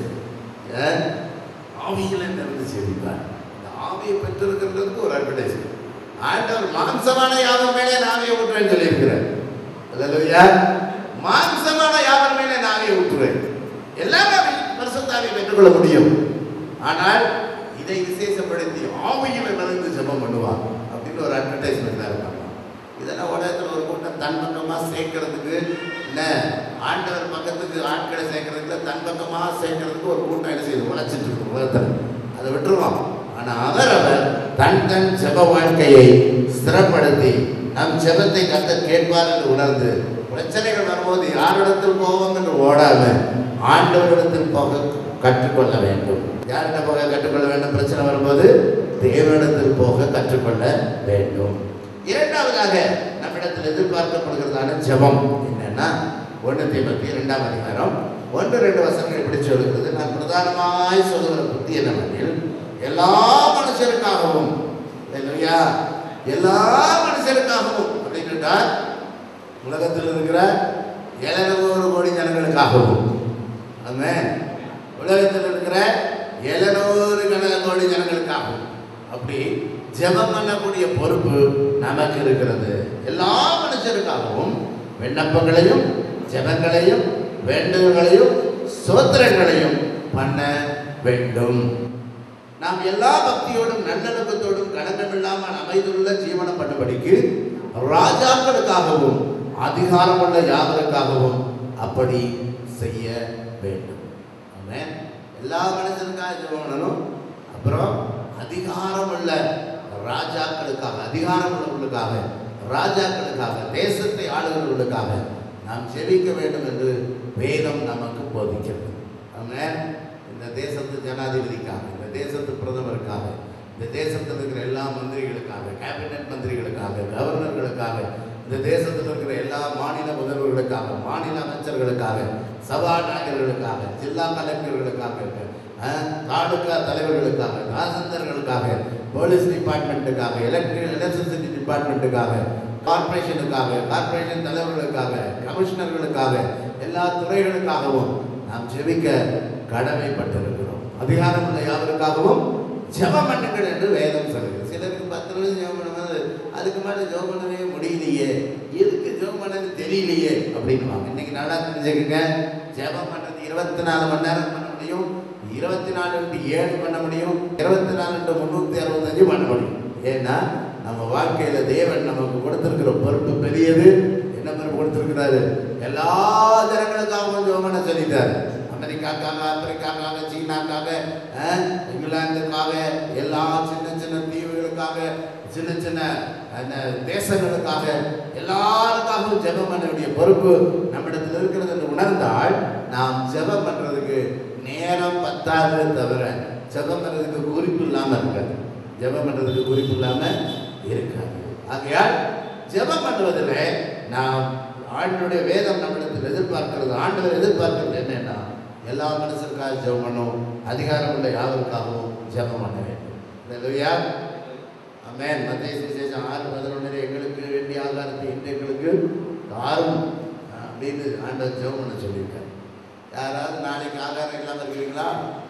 ஆவியில நிறைந்து செபிப்பார் இந்த ஆவியை பெற்றிருக்கிறதுக்கு ஒரு அட்வர்டைஸ்மெண்ட் ஆண்டவர் மாம்சமான யாவர் மேலே நாவியை ஊற்றுறேன்னு சொல்லியிருக்கிறார் அல்லேலூயா மாம்சமான யாவர் மேலே நாவியை ஊற்றுறேன் எல்லாமே பரிசுத்தாவியை பெற்றுக்கொள்ள முடியும் ஆனால் இதை விசேஷப்படுத்தி ஆவியில் நிறைந்து ஜெபம் பண்ணுவார் அப்படின்னு ஒரு அட்வர்டைஸ்மெண்ட் தான் இருப்பாங்க இதெல்லாம் உலகத்தில் ஒரு கூட்டம் தன் பக்கமாக சேர்க்கறதுக்கு என்ன ஆண்டவர் பக்கத்துக்கு ஆட்களை சேர்க்கறதுக்கு தன் பக்கமாக சேர்க்கறதுக்கு ஒரு கூட்டம் என்ன செய்யுது உழைச்சிட்டு இருக்கு உலகத்தில் அதை விட்டுருவோம் ஆனால் அவர் அவர் தன் தன் ஜெப வாழ்க்கையை ஸ்திரப்படுத்தி நம் ஜெபத்தை கத்தர் கேட்பார் என்று உணர்ந்து பிரச்சனைகள் வரும்போது யாரிடத்தில் போவோம் என்று ஓடாம ஆண்டவரிடத்தில் போக கற்றுக்கொள்ள வேண்டும் யார்கிட்ட போக கற்றுக்கொள்ள வேண்டும் பிரச்சனை வரும்போது தேவனிடத்தில் போக கற்றுக்கொள்ள வேண்டும் இரண்டாவதாக நம்மிடத்தில் எதிர்பார்க்கப்படுகிறதான ஜெபம் என்னன்னா ஒன்று தீபத்தி இரண்டாம் அதிகாரம் ஒன்று ரெண்டு வசனங்கள் இப்படி சொல்லுகிறது நான் பிரதானமாய் சொல்லுகிற புத்தி என்னவெனில் எல்லா மனுஷருக்காகவும் இல்லையா எல்லா மனுஷருக்காகவும் அப்படின்னுட்டா உலகத்தில் இருக்கிற எழுநூறு கோடி ஜனங்களுக்காகவும் ஆமென் உலகத்தில் இருக்கிற எழுநூறு கணக்கு கோடி ஜனங்களுக்காகவும் அப்படி ஜெபம் பண்ணக்கூடிய பொறுப்பு நமக்கு இருக்கிறது எல்லா மனுஷருக்காகவும் விண்ணப்பங்களையும் ஜெபங்களையும் வேண்டுதல்களையும் சோத்திரங்களையும் பண்ண வேண்டும் நாம் எல்லா பக்தியோடும் நல்லடக்கத்தோடும் கலங்கமில்லாமல் அமைந்துள்ள ஜீவனம் பண்ணும்படிக்கு ராஜாக்களுக்காகவும் அதிகாரமுள்ள யாவருக்காகவும் அப்படி செய்ய வேண்டும் ஆமென் எல்லா மனுஷனுக்காக ஜெபம் பண்ணணும் அப்புறம் அதிகாரமுள்ள ராஜாக்களுக்காக அதிகாரம் உள்ளவர்களுக்காக ராஜாக்களுக்காக தேசத்தை ஆளுகிறவர்களுக்காக நாம் ஜெபிக்க வேண்டும் என்று வேதம் நமக்கு போதிக்கிறது ஆமென் இந்த தேசத்து ஜனாதிபதிக்காக இந்த தேசத்து பிரதமருக்காக இந்த தேசத்தில் இருக்கிற எல்லா மந்திரிகளுக்காக கேபினட் மந்திரிகளுக்காக கவர்னர்களுக்காக இந்த தேசத்தில் இருக்கிற எல்லா மாநில முதல்வர்களுக்காக மாநில அமைச்சர்களுக்காக சபாநாயகர்களுக்காக ஜில்லா கலெக்டர்களுக்காக அஹ், தாலுகா தலைவர்களுக்காக ராசந்தர்களுக்காக போலீஸ் டிபார்ட்மெண்ட்டுக்காக எலக்ட்ரிக் எலக்ட்ரிசிட்டி டிபார்ட்மெண்ட்டுக்காக கார்ப்பரேஷனுக்காக கார்ப்பரேஷன் தலைவர்களுக்காக கமிஷனர்களுக்காக எல்லா துறைகளுக்காகவும் நாம் ஜெபிக்க கடமைப்பட்டிருக்கிறோம் அதிகாரம் உள்ள யாவருக்காகவும் ஜெபம் பண்ணுங்கள் என்று வேதம் சொல்லுது சிலருக்கு பத்து நிமிஷம் ஜெபம் பண்ணும்போது அதுக்கு மேலே ஜெபம் பண்ணவே முடியலையே எதுக்கு ஜெபம் பண்ணது தெரியலையே அப்படின்னுவாங்க இன்னைக்கு நல்லா தெரிஞ்சுக்கங்க ஜெபம் பண்ணுறது இருபத்தி நாலு மணி நேரம் பண்ண முடியும் இருபத்தி நாலு இன்ட்டு ஏழு பண்ண முடியும் இருபத்தி நாலு இன்ட்டு முந்நூற்றி அறுபத்தஞ்சு பண்ண முடியும் ஏன்னா நம்ம வாழ்க்கையில தேவன் நமக்கு கொடுத்திருக்கிற பொறுப்பு பெரியது என்ன பொறுப்பு கொடுத்திருக்கிறாரு எல்லா ஜனங்களுக்காகவும் ஜெபம் பண்ண சொல்லிட்டாரு அமெரிக்காக்காக ஆப்பிரிக்காக்காக சீனாக்காக அஹ், இங்கிலாந்துக்காக எல்லா சின்ன சின்ன தீவுகளுக்காக சின்ன சின்ன அந்த தேசங்களுக்காக எல்லாருக்காகவும் ஜெபம் பண்ண வேண்டிய பொறுப்பு நம்மிடத்தில் இருக்கிறது என்று உணர்ந்தால் நாம் ஜெபம் பண்றதுக்கு நேரம் பத்தாது தவிர ஜெபம் பண்றதுக்கு குறிப்பு இல்லாம இருக்காது ஜெபம் பண்றதுக்கு குறிப்பு இல்லாம இருக்காது ஆகையால் ஜெபம் பண்ணுவதில் நாம் ஆண்டனுடைய வேதம் நம்மிடத்தில் எதிர்பார்க்கிறது ஆண்டவர் எதிர்பார்க்கிறது என்னன்னா எல்லா மனுஷருக்காக ஜெபம் பண்ணும் அதிகாரம் உள்ள யாவருக்காகவும் ஜெபம் பண்ண வேண்டும் இல்லையா அமேன் மத்திய சுவிசேஷம் ஆறு பதினொன்றில் எங்களுக்கு வேண்டிய ஆகாரத்தை இன்று எங்களுக்கு தாரும் அப்படின்னு ஆண்டவர் ஜெபம் பண்ண சொல்லியிருக்காரு யாராவது நாளைக்கு ஆகாரம் இல்லாமல் இருக்கிறீங்களா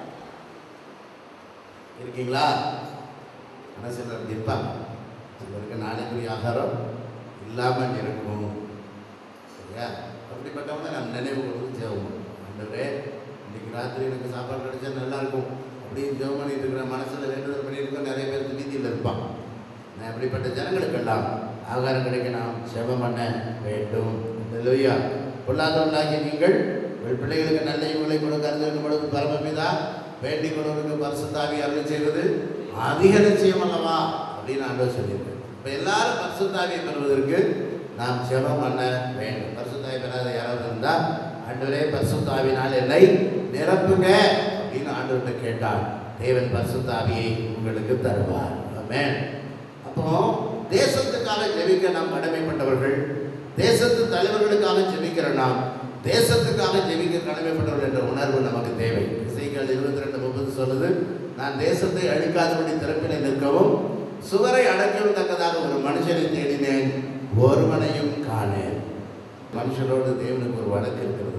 இருக்கீங்களா ஆனால் சிலர் இருப்பாங்க சிலருக்கு நாளைக்குரிய ஆகாரம் இல்லாமல் இருக்கும் சரியா அப்படிப்பட்டவங்க நான் நினைவு கொடுத்து ஜெபம் ஆண்டவரே இன்னைக்கு ராத்திரி எனக்கு சாப்பாடு கிடைச்சா நல்லா இருக்கும் அப்படின்னு ஜெபம் பண்ணிட்டு இருக்கிற மனசில் வேண்டுதல் பண்ணியிருக்க நிறைய பேர் வீதியில் இருப்பான் நான் அப்படிப்பட்ட ஜனங்களுக்கெல்லாம் ஆகாரம் கிடைக்க நாம் ஜெபம் பண்ண வேண்டும் இல்லையா பொல்லாதவர்களாகிய நீங்கள் உங்கள் பிள்ளைகளுக்கு நல்ல இவங்களை கொடுக்க அறிந்திருக்கும் பொழுது பரமபிதா வேண்டிக் கொள்வதற்கு பரிசுத்தாவி அருளை செய்வது அதிக நிச்சயம் அல்லவா அப்படின்னு ஆண்டவர் சொல்லியிருக்காரு இப்போ எல்லாரும் பரிசுத்தாவியை பெறுவதற்கு நாம் ஜெபம் பண்ண வேண்டும் பரிசுத்தாவி பெறாத யாராவது இருந்தால் ஆண்டவரே பரிசுத்தாவினால் என்னை நிரப்புங்க அப்படின்னு ஆண்டவர்கிட்ட கேட்டால் தேவன் பரிசுத்தாவியை உங்களுக்கு தருவார் ஆமென் அப்போ தேசத்துக்காக ஜெபிக்க நாம் கடமைப்பட்டவர்கள் தேசத்து தலைவர்களுக்காக ஜெபிக்கிற நாம் தேசத்துக்காக ஜெபிக்க கடமைப்பட்டவர்கள் என்ற உணர்வு நமக்கு தேவை இசைகள் இருபத்தி ரெண்டு முப்பது சொல்லுது நான் தேசத்தை அழிக்காதபடி திறப்பிலே நிற்கவும் சுவரை அடைக்கவும் தக்கதாக ஒரு மனுஷனை தேடினேன் ஒருவனையும் காணேன் மனுஷரோடு தேவனுக்கு ஒரு வழக்கு இருக்கிறது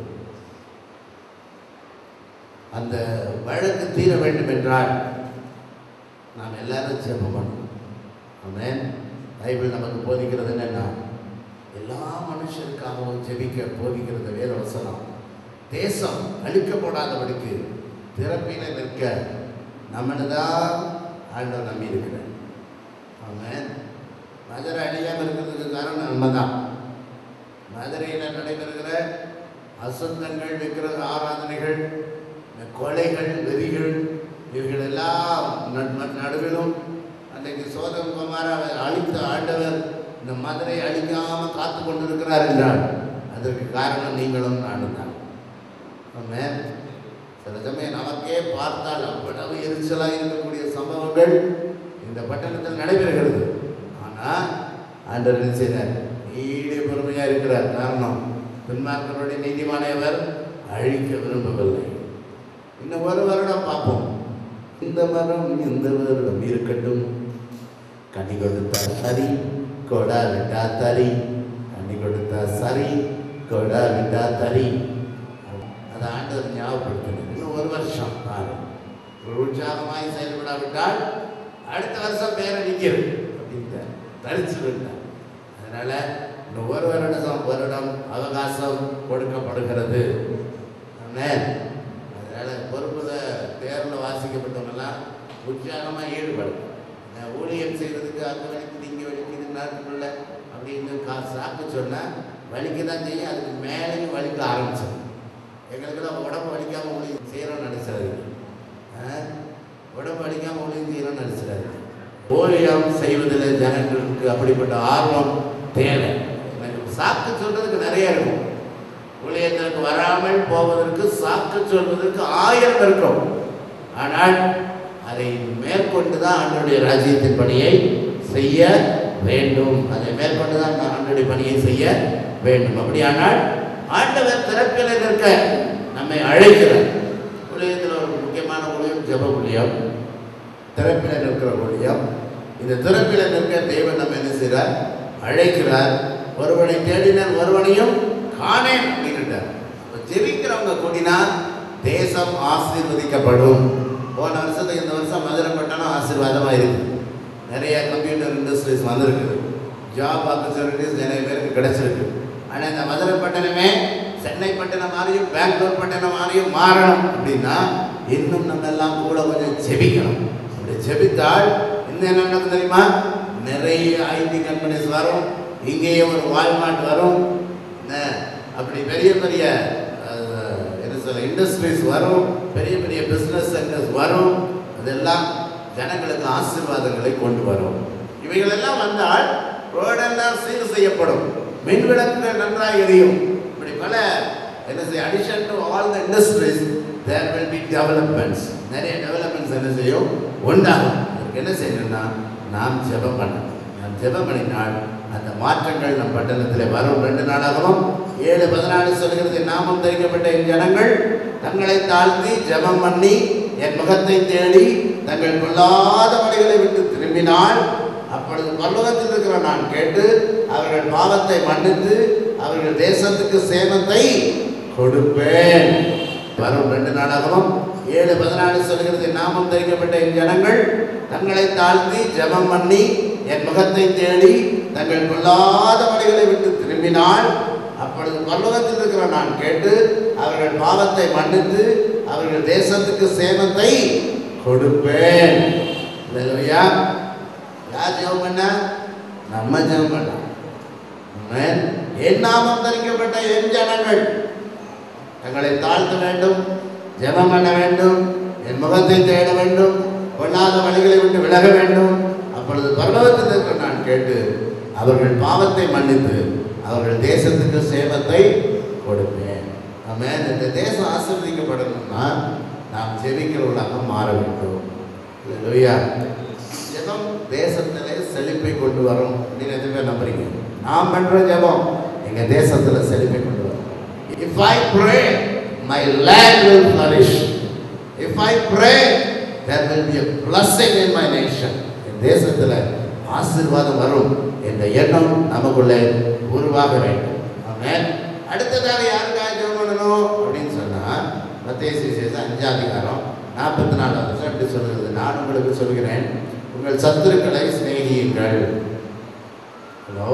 அந்த வழக்கு தீர வேண்டும் என்றால் நாம் எல்லாரும் ஜெபம் பண்ணணும் ஆமென் பைபிள் நமக்கு போதிக்கிறது என்னன்னா எல்லா மனுஷருக்காகவும் ஜெபிக்க போதிக்கிறது வேத வசனம் தேசம் அழிக்கப்படாதபடிக்கு திறப்பில நிற்க நம்மளதான் ஆண்டவர் நம்பி இருக்கிறார் ஆமென் மதுரை அழியாமல் இருக்கிறதுக்கு காரணம் நம்ம தான் மதுரையில் நடைபெறுகிற அசுத்தங்கள் விக்கிரக ஆராதனைகள் இந்த கொலைகள் வெறிகள் இவைகள் எல்லாம் நட்- நடுவிலும் அன்றைக்கு சோதம் குமாரை அழித்த ஆண்டவர் இந்த மதுரை அழிக்காம காத்து கொண்டிருக்கிறார் என்றால் அதற்கு காரணம் நீங்களும் நானும் தான் ஆமென். சில சமயம் நமக்கே பார்த்தால் அவ்வளவு எரிச்சலாக இருக்கக்கூடிய சம்பவங்கள் இந்த பட்டணத்தில் நடைபெறுகிறது ஆனால் ஆண்டவர் என்ன செய்தார் நீடிய பொறுமையாக இருக்கிறார் காரணம் பின்மார்க்கனுடைய நீதிமானையவர் அழிக்க விரும்பவில்லை இன்னும் ஒரு வருடம் பார்ப்போம் இந்த மரம் இந்த வருடம் இருக்கட்டும் கனி கொடுத்தா சரி கொடா விட்டா தரி கனி கொடுத்தா சரி கொடா விட்டா தரி அதை ஆண்டவர் ஞாபகப்படுத்தணும் இன்னும் ஒரு வருஷம் பாரு ஒரு உற்சாகமாய் செயல்படாவிட்டால் அடுத்த வருஷம் பேரை நிற்கிறது அப்படின்ட்டு தரிச்சு விட்டார் அதனால இன்னும் ஒரு வருடம் வருடம் அவகாசம் கொடுக்கப்படுகிறது ஆமென். அதனால பொறுப்புத தேர்வில் வாசிக்கப்பட்டவங்கெல்லாம் உற்சாகமாக ஈடுபடும் இந்த ஊழியம் செய்கிறதுக்கு அங்கே வலிக்குது இங்கே வலிக்குது நாட்டுக்குள்ள அப்படின்னு காசு சாக்கு சொன்னால் வலிக்க தான் செய்யும் அதுக்கு மேலேயும் வலிக்க ஆரம்பிச்சிடும் எங்களுக்கெல்லாம் உடம்பு வலிக்காமல் ஊழியம் செய்கிறோம்னு நினைச்சாதீங்க ஆ? உடம்பு வலிக்காமல் ஊழியம் செய்கிறோம்னு நினைச்சிடாதீங்க ஊழியம் செய்வதில் ஜனங்களுக்கு அப்படிப்பட்ட ஆர்வம் தேவை எனக்கு சாக்கு சொல்றதுக்கு நிறைய இருக்கும் ஊழியத்திற்கு வராமல் போவதற்கு சாக்கு சொல்வதற்கு ஆயிரம் இருக்கும் ஆனால் அதை மேற்கொண்டு தான் ஆண்டவருடைய ராஜ்யத்தின் பணியை செய்ய வேண்டும் அதை மேற்கொண்டு தான் நான் ஆண்டுடைய பணியை செய்ய வேண்டும் அப்படியானால் ஆண்டவர் திறப்பில் நிற்க நம்மை அழைக்கிறார் ஊழியத்தில் ஒரு முக்கியமான ஊழியம் ஜெப ஊழியம் திறப்பில் நிற்கிற ஊழியம் இந்த திறப்பில் நிற்க தேவன் நம்ம என்ன செய்கிறார் அழைக்கிறார் ஒருவனை தேடினார் ஒருவனையும் காணேன் அப்படின்ட்டார் அப்ப ஜெபிக்கிறவங்க கூடினா தேசம் ஆசீர்வதிக்கப்படும் போன வருஷத்துக்கு இந்த வருஷம் மதுரை பட்டணம் ஆசீர்வாதமாக இருக்கு நிறைய கம்ப்யூட்டர் இண்டஸ்ட்ரீஸ் வந்திருக்குது ஜாப் ஆப்பர்ச்சுனிட்டிஸ் நிறைய பேருக்கு கிடைச்சிருக்கு ஆனால் இந்த மதுரை பட்டணமே சென்னை பட்டணம் மாதிரியும் பெங்களூர் பட்டணம் மாதிரியும் மாறணும் அப்படின்னா இன்னும் நம்ம எல்லாம் கூட கொஞ்சம் ஜெபிக்கணும் அப்படி ஜெபித்தால் இன்னும் என்ன நடக்கும் தெரியுமா நிறைய ஐடி கம்பெனிஸ் வரும் இங்கேயே ஒரு வால்மார்ட் வரும் என்ன அப்படி பெரிய பெரிய அஹ், என்ன சொல்ல இண்டஸ்ட்ரீஸ் வரும் பெரிய பெரிய பிஸ்னஸ் சென்டர்ஸ் வரும் அதெல்லாம் ஜனங்களுக்கு ஆசீர்வாதங்களை கொண்டு வரும் இவைகளெல்லாம் வந்தால் ரோடெல்லாம் சீர் செய்யப்படும் மின் விளக்குகள் நன்றாக எரியும் இப்படி பல என்ன செய்ய addition to all the industries there will be developments நிறைய டெவலப்மெண்ட்ஸ் என்ன செய்யும் உண்டாகும் அதுக்கு என்ன செய்யணும்னா நாம் ஜெபம் பண்ணணும் நாம் ஜெபம் பண்ணினால் அந்த மாற்றங்கள் நம் பட்டணத்தில் வரும் ரெண்டு நாளாகவும் ஏழு பதினாலு சொல்கிறது நாமம் தரிக்கப்பட்ட என் ஜனங்கள் தங்களை தாழ்த்தி ஜெபம் பண்ணி என் முகத்தை தேடி தங்கள் கொள்ளாத வழிகளை விட்டு திரும்பினால் அப்பொழுது பரலோகத்தில் இருக்கிற நான் கேட்டு அவர்கள் பாவத்தை மன்னித்து அவர்கள் தேசத்துக்கு சேமத்தை கொடுப்பேன் வரும் ரெண்டு நாளாகவும் ஏழு பதினாலு சொல்கிறது நாமம் தரிக்கப்பட்ட என் ஜனங்கள் தங்களை தாழ்த்தி ஜெபம் பண்ணி என் முகத்தை தேடி தங்கள் கொள்ளாத வழிகளை விட்டு திரும்பினால் அப்பொழுது பரலோகத்தில் இருக்கிற நான் கேட்டு அவர்கள் பாவத்தை மன்னித்து அவர்கள் தேசத்துக்கு சேமத்தை கொடுப்பேன் அல்லேலூயா யார் ஜெபம் பண்ண நம்ம ஜெபம் பண்ண ஆமென். என் நாமம் தரிக்கப்பட்ட என் ஜனங்கள் தங்களை தாழ்த்த வேண்டும் ஜெபம் பண்ண வேண்டும் என் முகத்தை தேட வேண்டும் கொள்ளாத வழிகளை விட்டு விலக வேண்டும் அப்பொழுது பரலோகத்தில் இருக்கிற நான் கேட்டு அவர்கள் பாவத்தை மன்னித்து அவர்கள் தேசத்துக்கு சேமத்தை கொடுப்பேன் ஆமென் இந்த தேசம் ஆசீர்வதிக்கப்படணும்னா நாம் ஜெபிக்கிறவர்களாக மாற வேண்டும் இல்லையா ஜெபம் தேசத்திலே செழிப்பை கொண்டு வரும் அப்படின்னு எத்தனை பேர் நம்புறீங்க நாம் பண்ற ஜெபம் எங்க தேசத்துல செழிப்பை கொண்டு வரும் if I pray my land will flourish if I pray there will be a blessing in my nation என் தேசத்துல ஆசீர்வாதம் வரும் என்ற எண்ணம் நமக்குள்ளே உருவாக வேண்டும் ஆமென் அடுத்ததாக யாருக்காக ஜெபம் பண்ணணும் அப்படின்னு சொன்னா மத்திய சுவிசேஷம் அஞ்சாம் அதிகாரம் நாற்பத்தி நாலாவது வருஷம் எப்படி சொல்கிறது நான் உங்களுக்கு சொல்கிறேன் உங்கள் சத்துருக்களை சிநேகியுங்கள் ஹலோ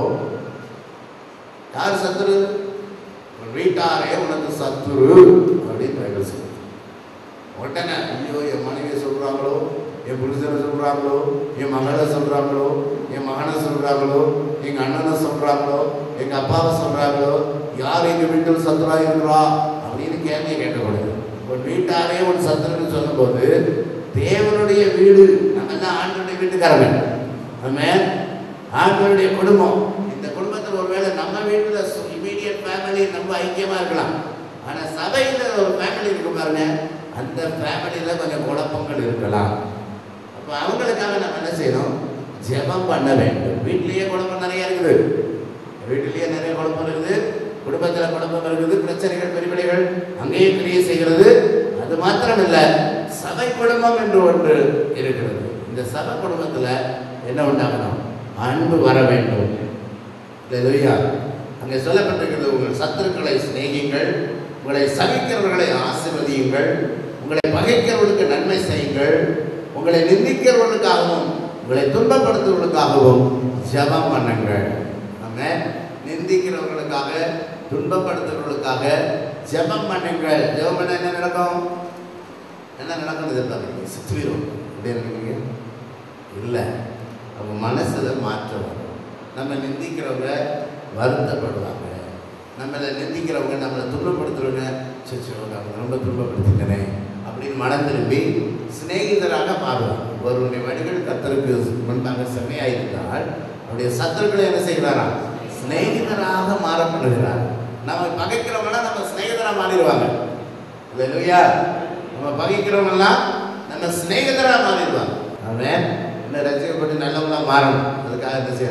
யார் சத்துரு உன் வீட்டாரே உனக்கு சத்துரு அப்படின்னு பைபிள் சொல்லுது உடனே ஐயோ என் மனைவி சொல்றாங்களோ என் புருஷனை சொல்றாங்களோ என் மகளை சொல்றாங்களோ என் மகனை சொல்றாங்களோ எங்க அண்ணனை சொல்றாங்களோ எங்க அப்பாவை சொல்றாங்களோ யார் எங்க வீட்டில் சத்துரா இருக்கிறா அப்படின்னு கேள்வி கேட்கக்கூடாது ஒரு வீட்டாரே ஒரு சத்துருன்னு சொல்லும்போது தேவனுடைய வீடு நம்ம தான் ஆண்டனுடைய வீட்டுக்காரங்க ஆமென் ஆண்டவருடைய குடும்பம் இந்த குடும்பத்தில் ஒருவேளை நம்ம வீட்டில் இமீடியட் ஃபேமிலி நம்ம ஐக்கியமாக இருக்கலாம் ஆனால் சபையில் ஒரு ஃபேமிலி இருக்கு பாருங்க அந்த ஃபேமிலியில் கொஞ்சம் குழப்பங்கள் இருக்கலாம் அப்போ அவங்களுக்காக நம்ம என்ன செய்யணும் ஜெபம் பண்ண வேண்டும் வீட்டிலேயே குழப்பம் நிறைய இருக்குது வீட்டிலேயே நிறைய குழப்பம் இருக்குது குடும்பத்தில் குழப்பம் இருக்குது பிரச்சனைகள் பெருமைகள் அங்கேயே கிரியை செய்கிறது அது மாத்திரம் இல்லை சபை குடும்பம் என்று ஒன்று இருக்கிறது இந்த சபை குடும்பத்தில் என்ன உண்டாகணும் அன்பு வர வேண்டும் இல்லையா அங்கே சொல்லப்பட்டிருக்கிறது உங்கள் சத்துருக்களை சிநேகிங்கள் உங்களை சகிக்கிறவர்களை ஆசீர்வதியுங்கள் உங்களை பகைக்கிறவர்களுக்கு நன்மை செய்யுங்கள் உங்களை நிந்திக்கிறவர்களுக்காகவும் உங்களை துன்பப்படுத்துவர்களுக்காகவும் ஜெபம் பண்ணுங்கள் ஆமென் நிந்திக்கிறவர்களுக்காக துன்பப்படுத்துறவர்களுக்காக ஜெபம் பண்ணுங்கள் ஜெபம் பண்ண என்ன நடக்கும் என்ன நடக்கும் எதிர்பார்க்குறீங்க சுற்றிடும் எப்படி நினைக்கிறீங்க இல்லை அவங்க மனசில் மாற்றம் வரும் நம்ம நிந்திக்கிறவங்க வருத்தப்படுவாங்க நம்மளை நிந்திக்கிறவங்க நம்மளை துன்பப்படுத்துறவங்க சச்சோ அவங்க ரொம்ப துன்பப்படுத்திட்டனே அப்படின்னு மனம் திரும்பி சிநேகிதராக மாறுவாங்க ஒருவருடைய வழிகள் கத்தருக்கு முன்பாக செம்மையாயிருந்தால் அவருடைய சத்துருக்களை என்ன செய்கிறாராம் சிநேகிதராக மாறப்படுகிறார் நம்ம பகைக்கிறவங்களாம் நம்ம சிநேகிதராக மாறிடுவாங்க இல்லையா நம்ம பகைக்கிறவங்கலாம் நம்ம சிநேகிதராக மாறிடுவாங்க அவன் இன்னும் ரசிக்கப்பட்டு நல்லவங்களா மாறணும் அதுக்காக என்ன செய்யறேன்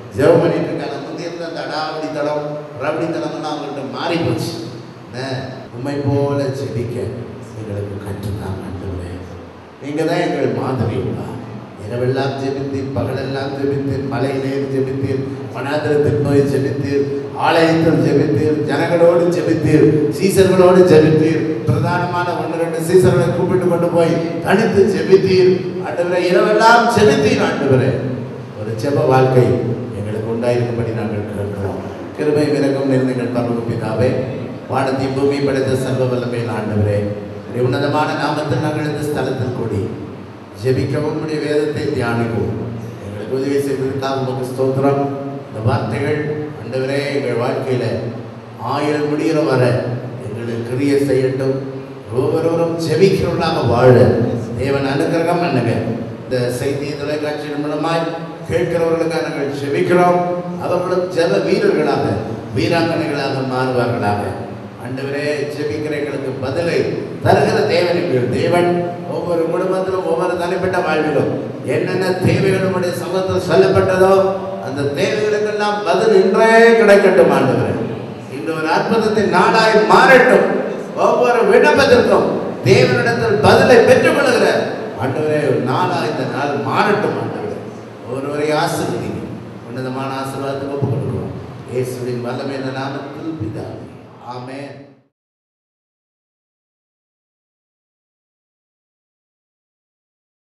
ஜெபம் பண்ணிட்டு இருக்காங்க முந்தி இருந்த அந்த அடாவடி தடம் ரபடி தடம்லாம் அவங்கள்ட்ட மாறி போச்சு என்ன உண்மை போல செபிக்க எங்களுக்கு கற்றுத்தாங்க ஆண்டவரே நீங்கள் தான் எங்கள் மாதிரியுள்ளா இரவெல்லாம் ஜெபித்தீர் பகலெல்லாம் ஜெபித்தீர் மலையிலே ஜெபித்தீர் வனாந்திரத்தில் போய் ஜெபித்தீர் ஆலயத்தில் ஜெபித்தீர் ஜனங்களோடு ஜெபித்தீர் சீசர்களோடு ஜெபித்தீர் பிரதானமான ஒன்று ரெண்டு சீசர்களை கூப்பிட்டு கொண்டு போய் தனித்து ஜெபித்தீர் ஆண்டவரே இரவெல்லாம் ஜெபித்தீர் ஆண்டவரே ஒரு ஜெப வாழ்க்கை எங்களுக்கு உண்டாயிருக்கும்படி நாங்கள் கேட்கிறோம் கிருபை விரகம் நிறைந்தங்கள் பரவ பிதாவே வானத்தை பூமி படைத்த சர்வ வல்லமையில் ஆண்டவரே உடைய உன்னதமான நாமத்தில் நாங்கள் இந்த ஸ்தலத்தில் கூடி ஜெபிக்கவும் உடைய வேதத்தை தியானிக்கவும் எங்களுக்கு உதவி செய்வதற்காக உங்களுக்கு ஸ்தோத்திரம் இந்த வார்த்தைகள் ஆண்டவரே எங்கள் வாழ்க்கையில் ஆயிரம் முடிகிற வர எங்களுக்கு கிரிய செய்யட்டும் ஒவ்வொருவரும் ஜெபிக்கிறவர்களாக வாழ தேவன் அனுக்கிரகம் பண்ணுங்க இந்த செய்தி தொலைக்காட்சியின் மூலமாய் கேட்கிறவர்களுக்காக நாங்கள் ஜெபிக்கிறோம் அவர்களும் ஜெப வீரர்களாக வீராங்கனைகளாக மாறுவார்களாக ஆண்டவரே ஜெபிக்கிற எங்களுக்கு பதிலை தருகிற தேவன் எங்கள் தேவன் ஒவ்வொரு குடும்பத்திலும் ஒவ்வொரு தனிப்பட்ட வாழ்விலும் என்னென்ன தேவைகள் உடைய சமூகத்தில் சொல்லப்பட்டதோ அந்த தேவைகளுக்கெல்லாம் பதில் இன்றே கிடைக்கட்டும் ஆண்டவரே இன்று ஒரு அற்புதத்தின் நாடாய் மாறட்டும் ஒவ்வொரு விண்ணப்பத்திற்கும் தேவனிடத்தில் பதிலை பெற்றுக் கொள்கிற ஆண்டவரே ஒரு நாளா இந்த நாள் மாறட்டும் ஆண்டவரே ஒருவரை ஆசீர்வதிங்க உன்னதமான ஆசீர்வாதத்துக்கு ஒப்புக் கொடுக்கிறோம் இயேசுவின் வல்லமையான நாமத்தில் பிதாவே ஆமென்